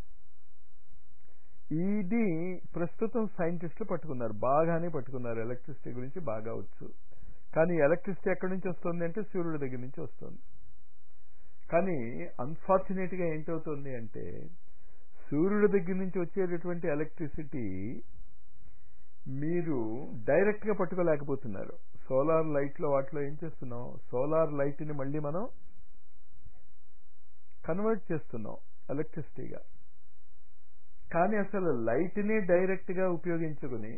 Speaker 1: ఇది ప్రస్తుతం సైంటిస్టులు పట్టుకున్నారు బాగానే పట్టుకున్నారు ఎలక్ట్రిసిటీ గురించి బాగా వచ్చు కానీ ఎలక్ట్రిసిటీ ఎక్కడి నుంచి వస్తుంది అంటే సూర్యుడి దగ్గర నుంచి వస్తుంది కానీ అన్ఫార్చునేట్గా ఏంటవుతుంది అంటే సూర్యుడి దగ్గర నుంచి వచ్చేటటువంటి ఎలక్ట్రిసిటీ మీరు డైరెక్ట్గా పట్టుకోలేకపోతున్నారు సోలార్ లైట్లో వాటిలో ఏం చేస్తున్నాం సోలార్ లైట్ని మళ్ళీ మనం కన్వర్ట్ చేస్తున్నాం ఎలక్ట్రిసిటీగా కానీ అసలు లైట్ని డైరెక్ట్గా ఉపయోగించుకుని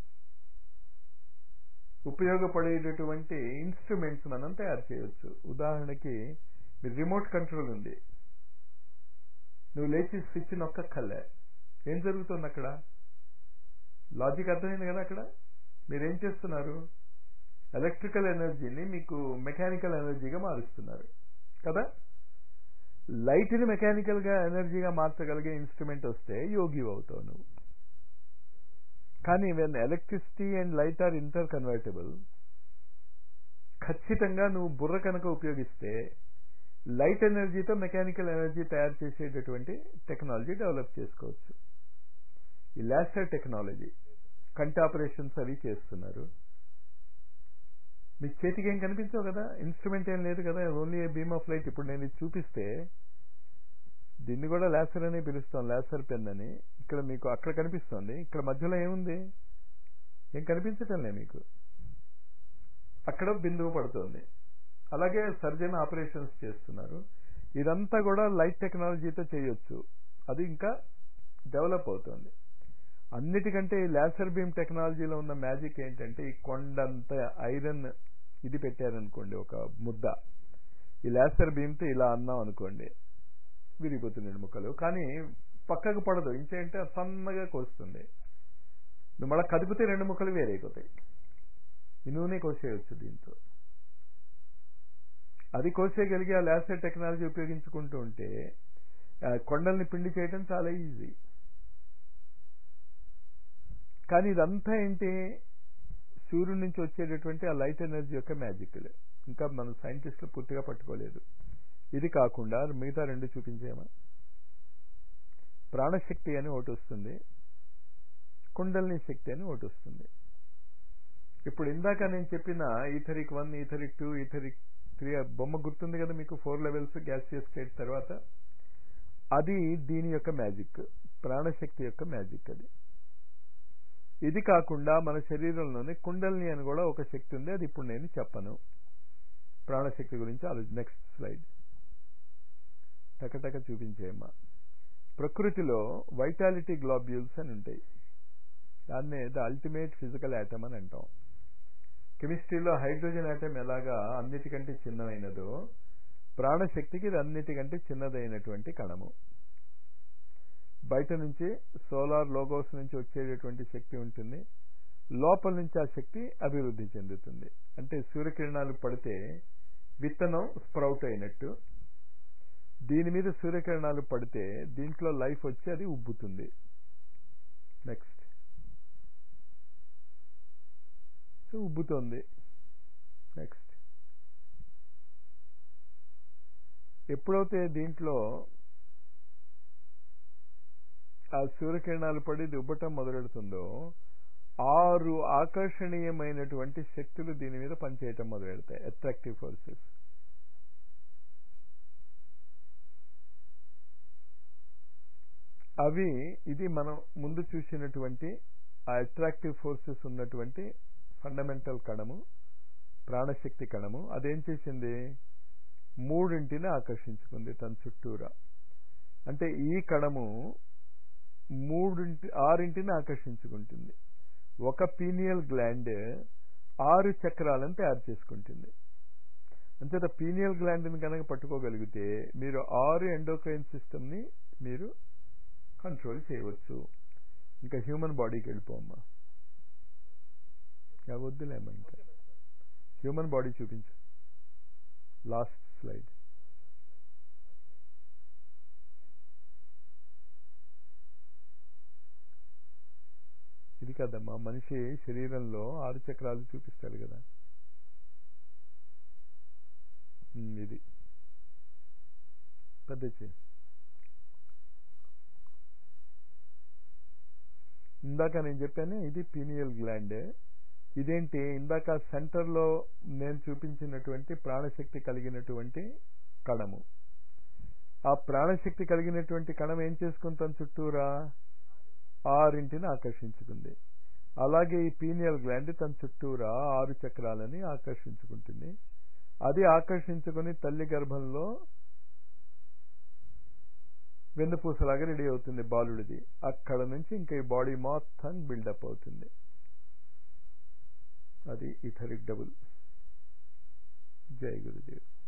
Speaker 1: ఉపయోగపడేటటువంటి ఇన్స్ట్రుమెంట్స్ మనం తయారు చేయవచ్చు ఉదాహరణకి మీ రిమోట్ కంట్రోల్ ఉంది నువ్వు లేచి స్విచ్ నొక్కక్కర్లే ఏం జరుగుతుంది అక్కడ లాజిక్ అర్థమైంది కదా అక్కడ మీరేం చేస్తున్నారు ఎలక్ట్రికల్ ఎనర్జీని మీకు మెకానికల్ ఎనర్జీగా మారుస్తున్నారు కదా లైట్ని మెకానికల్గా ఎనర్జీగా మార్చగలిగే ఇన్స్ట్రుమెంట్ వస్తే యోగి అవుతావు నువ్వు కానీ when electricity and light are interconvertible ఖచ్చితంగా నువ్వు బుర్ర కనుక ఉపయోగిస్తే లైట్ ఎనర్జీతో మెకానికల్ ఎనర్జీ తయారు చేసేటటువంటి టెక్నాలజీ డెవలప్ చేసుకోవచ్చు ఈ లాసర్ టెక్నాలజీ కంటి ఆపరేషన్స్ అవి చేస్తున్నారు మీ చేతికి ఏం కనిపించవు కదా ఇన్స్ట్రుమెంట్ ఏం లేదు కదా only a beam of light ఇప్పుడు నేను ఇది చూపిస్తే దీన్ని కూడా లాసర్ అని పిలుస్తాం లాసర్ పెన్ అని ఇక్కడ మీకు అక్కడ కనిపిస్తుంది ఇక్కడ మధ్యలో ఏముంది ఏం కనిపించటం లే మీకు అక్కడ బిందువు పడుతుంది అలాగే సర్జన్ ఆపరేషన్స్ చేస్తున్నారు ఇదంతా కూడా లైట్ టెక్నాలజీతో చేయొచ్చు అది ఇంకా డెవలప్ అవుతుంది అన్నిటికంటే ఈ లాసర్ బీమ్ టెక్నాలజీలో ఉన్న మ్యాజిక్ ఏంటంటే ఈ కొండంత ఐరన్ ఇది పెట్టారనుకోండి ఒక ముద్ద ఈ లాసర్ బీమ్తో ఇలా అన్నాం అనుకోండి విరిగిపోతుంది ముక్కలు కానీ పక్కకు పడదు ఇంకేంటే సన్నగా కోస్తుంది నువ్వు మళ్ళీ కదిపితే రెండు ముక్కలు వేరైపోతాయి ఈ నూనె కోసేయచ్చు దీంతో అది కోసేయగలిగి ఆ లాసర్ టెక్నాలజీ ఉపయోగించుకుంటూ ఉంటే ఆ కొండల్ని పిండి చేయడం చాలా ఈజీ కానీ ఇదంతా ఏంటి సూర్యుడి నుంచి వచ్చేటటువంటి ఆ లైట్ ఎనర్జీ యొక్క మ్యాజిక్లు ఇంకా మన సైంటిస్టులు పూర్తిగా పట్టుకోలేదు ఇది కాకుండా మిగతా రెండు చూపించేమా ప్రాణశక్తి అని ఒకటి వస్తుంది కుండలిని శక్తి అని ఒకటి వస్తుంది ఇప్పుడు ఇందాక నేను చెప్పిన etheric one etheric two etheric three బొమ్మ గుర్తుంది కదా మీకు ఫోర్ లెవెల్స్ గ్యాసియస్ స్టేట్ తర్వాత అది దీని యొక్క మ్యాజిక్ ప్రాణశక్తి యొక్క మ్యాజిక్ అది ఇది కాకుండా మన శరీరంలోనే కుండలిని అని కూడా ఒక శక్తి ఉంది అది ఇప్పుడు నేను చెప్పను ప్రాణశక్తి గురించి ఆలోచి నెక్స్ట్ స్లైడ్ టకటక చూపించేయమ్మా ప్రకృతిలో వైటాలిటీ గ్లోబ్యూల్స్ అని ఉంటాయి దాన్నే ద అల్టిమేట్ ఫిజికల్ యాటమ్ అని అంటాం కెమిస్ట్రీలో హైడ్రోజన్ యాటమ్ ఎలాగా అన్నిటికంటే చిన్నదైనదో ప్రాణశక్తికి ఇది అన్నిటికంటే చిన్నదైనటువంటి కణము బయట నుంచి సోలార్ లోగోస్ నుంచి వచ్చేటటువంటి శక్తి ఉంటుంది లోపల నుంచి ఆ శక్తి అభివృద్ధి చెందుతుంది అంటే సూర్యకిరణాలు పడితే విత్తనం స్ప్రౌట్ అయినట్టు దీని మీద సూర్యకిరణాలు పడితే దీంట్లో లైఫ్ వచ్చి అది ఉబ్బుతుంది నెక్స్ట్ సో ఉబ్బుతోంది నెక్స్ట్ ఎప్పుడైతే దీంట్లో ఆ సూర్యకిరణాలు పడి ఇది ఉబ్బటం మొదలెడుతుందో ఆరు ఆకర్షణీయమైనటువంటి శక్తులు దీని మీద పనిచేయటం మొదలెడతాయి అట్రాక్టివ్ ఫోర్సెస్ అవి ఇది మనం ముందు చూసినటువంటి ఆ అట్రాక్టివ్ ఫోర్సెస్ ఉన్నటువంటి ఫండమెంటల్ కణము ప్రాణశక్తి కణము అదేం చేసింది మూడింటిని ఆకర్షించుకుంది తన చుట్టూరా అంటే ఈ కణము మూడింటి ఆరింటిని ఆకర్షించుకుంటుంది ఒక పీనియల్ గ్లాండ్ ఆరు చక్రాలను తయారు చేసుకుంటుంది అంచేత పీనియల్ గ్లాండ్ని కనుక పట్టుకోగలిగితే మీరు ఆరు ఎండోక్రైన్ సిస్టమ్ని మీరు కంట్రోల్ చేయవచ్చు ఇంకా హ్యూమన్ బాడీకి వెళ్ళిపోమ్మా వద్దులేమ్మా ఇంకా హ్యూమన్ బాడీ చూపించు లాస్ట్ స్లైడ్ ఇది కదమ్మా మనిషి శరీరంలో ఆరు చక్రాలు చూపిస్తాడు కదా ఉమ్, ఇది పెద్ద చేయి ఇందాక నేను చెప్పాను ఇది పీనియల్ గ్లాండ్ ఇదేంటి ఇందాక సెంటర్లో నేను చూపించినటువంటి ప్రాణశక్తి కలిగినటువంటి కణము ఆ ప్రాణశక్తి కలిగినటువంటి కణం ఏం చేసుకుంటాం చుట్టూరా ఆరింటిని ఆకర్షించుకుంది అలాగే ఈ పీనియల్ గ్లాండ్ తన చుట్టూరా ఆరు చక్రాలని ఆకర్షించుకుంటుంది అది ఆకర్షించుకుని తల్లి గర్భంలో వెన్నుపూసలాగా రెడీ అవుతుంది బాలుడిది అక్కడ నుంచి ఇంకా ఈ బాడీ మొత్తం బిల్డప్ అవుతుంది అది ఇథరిక్ డబుల్ జై గురుదేవ్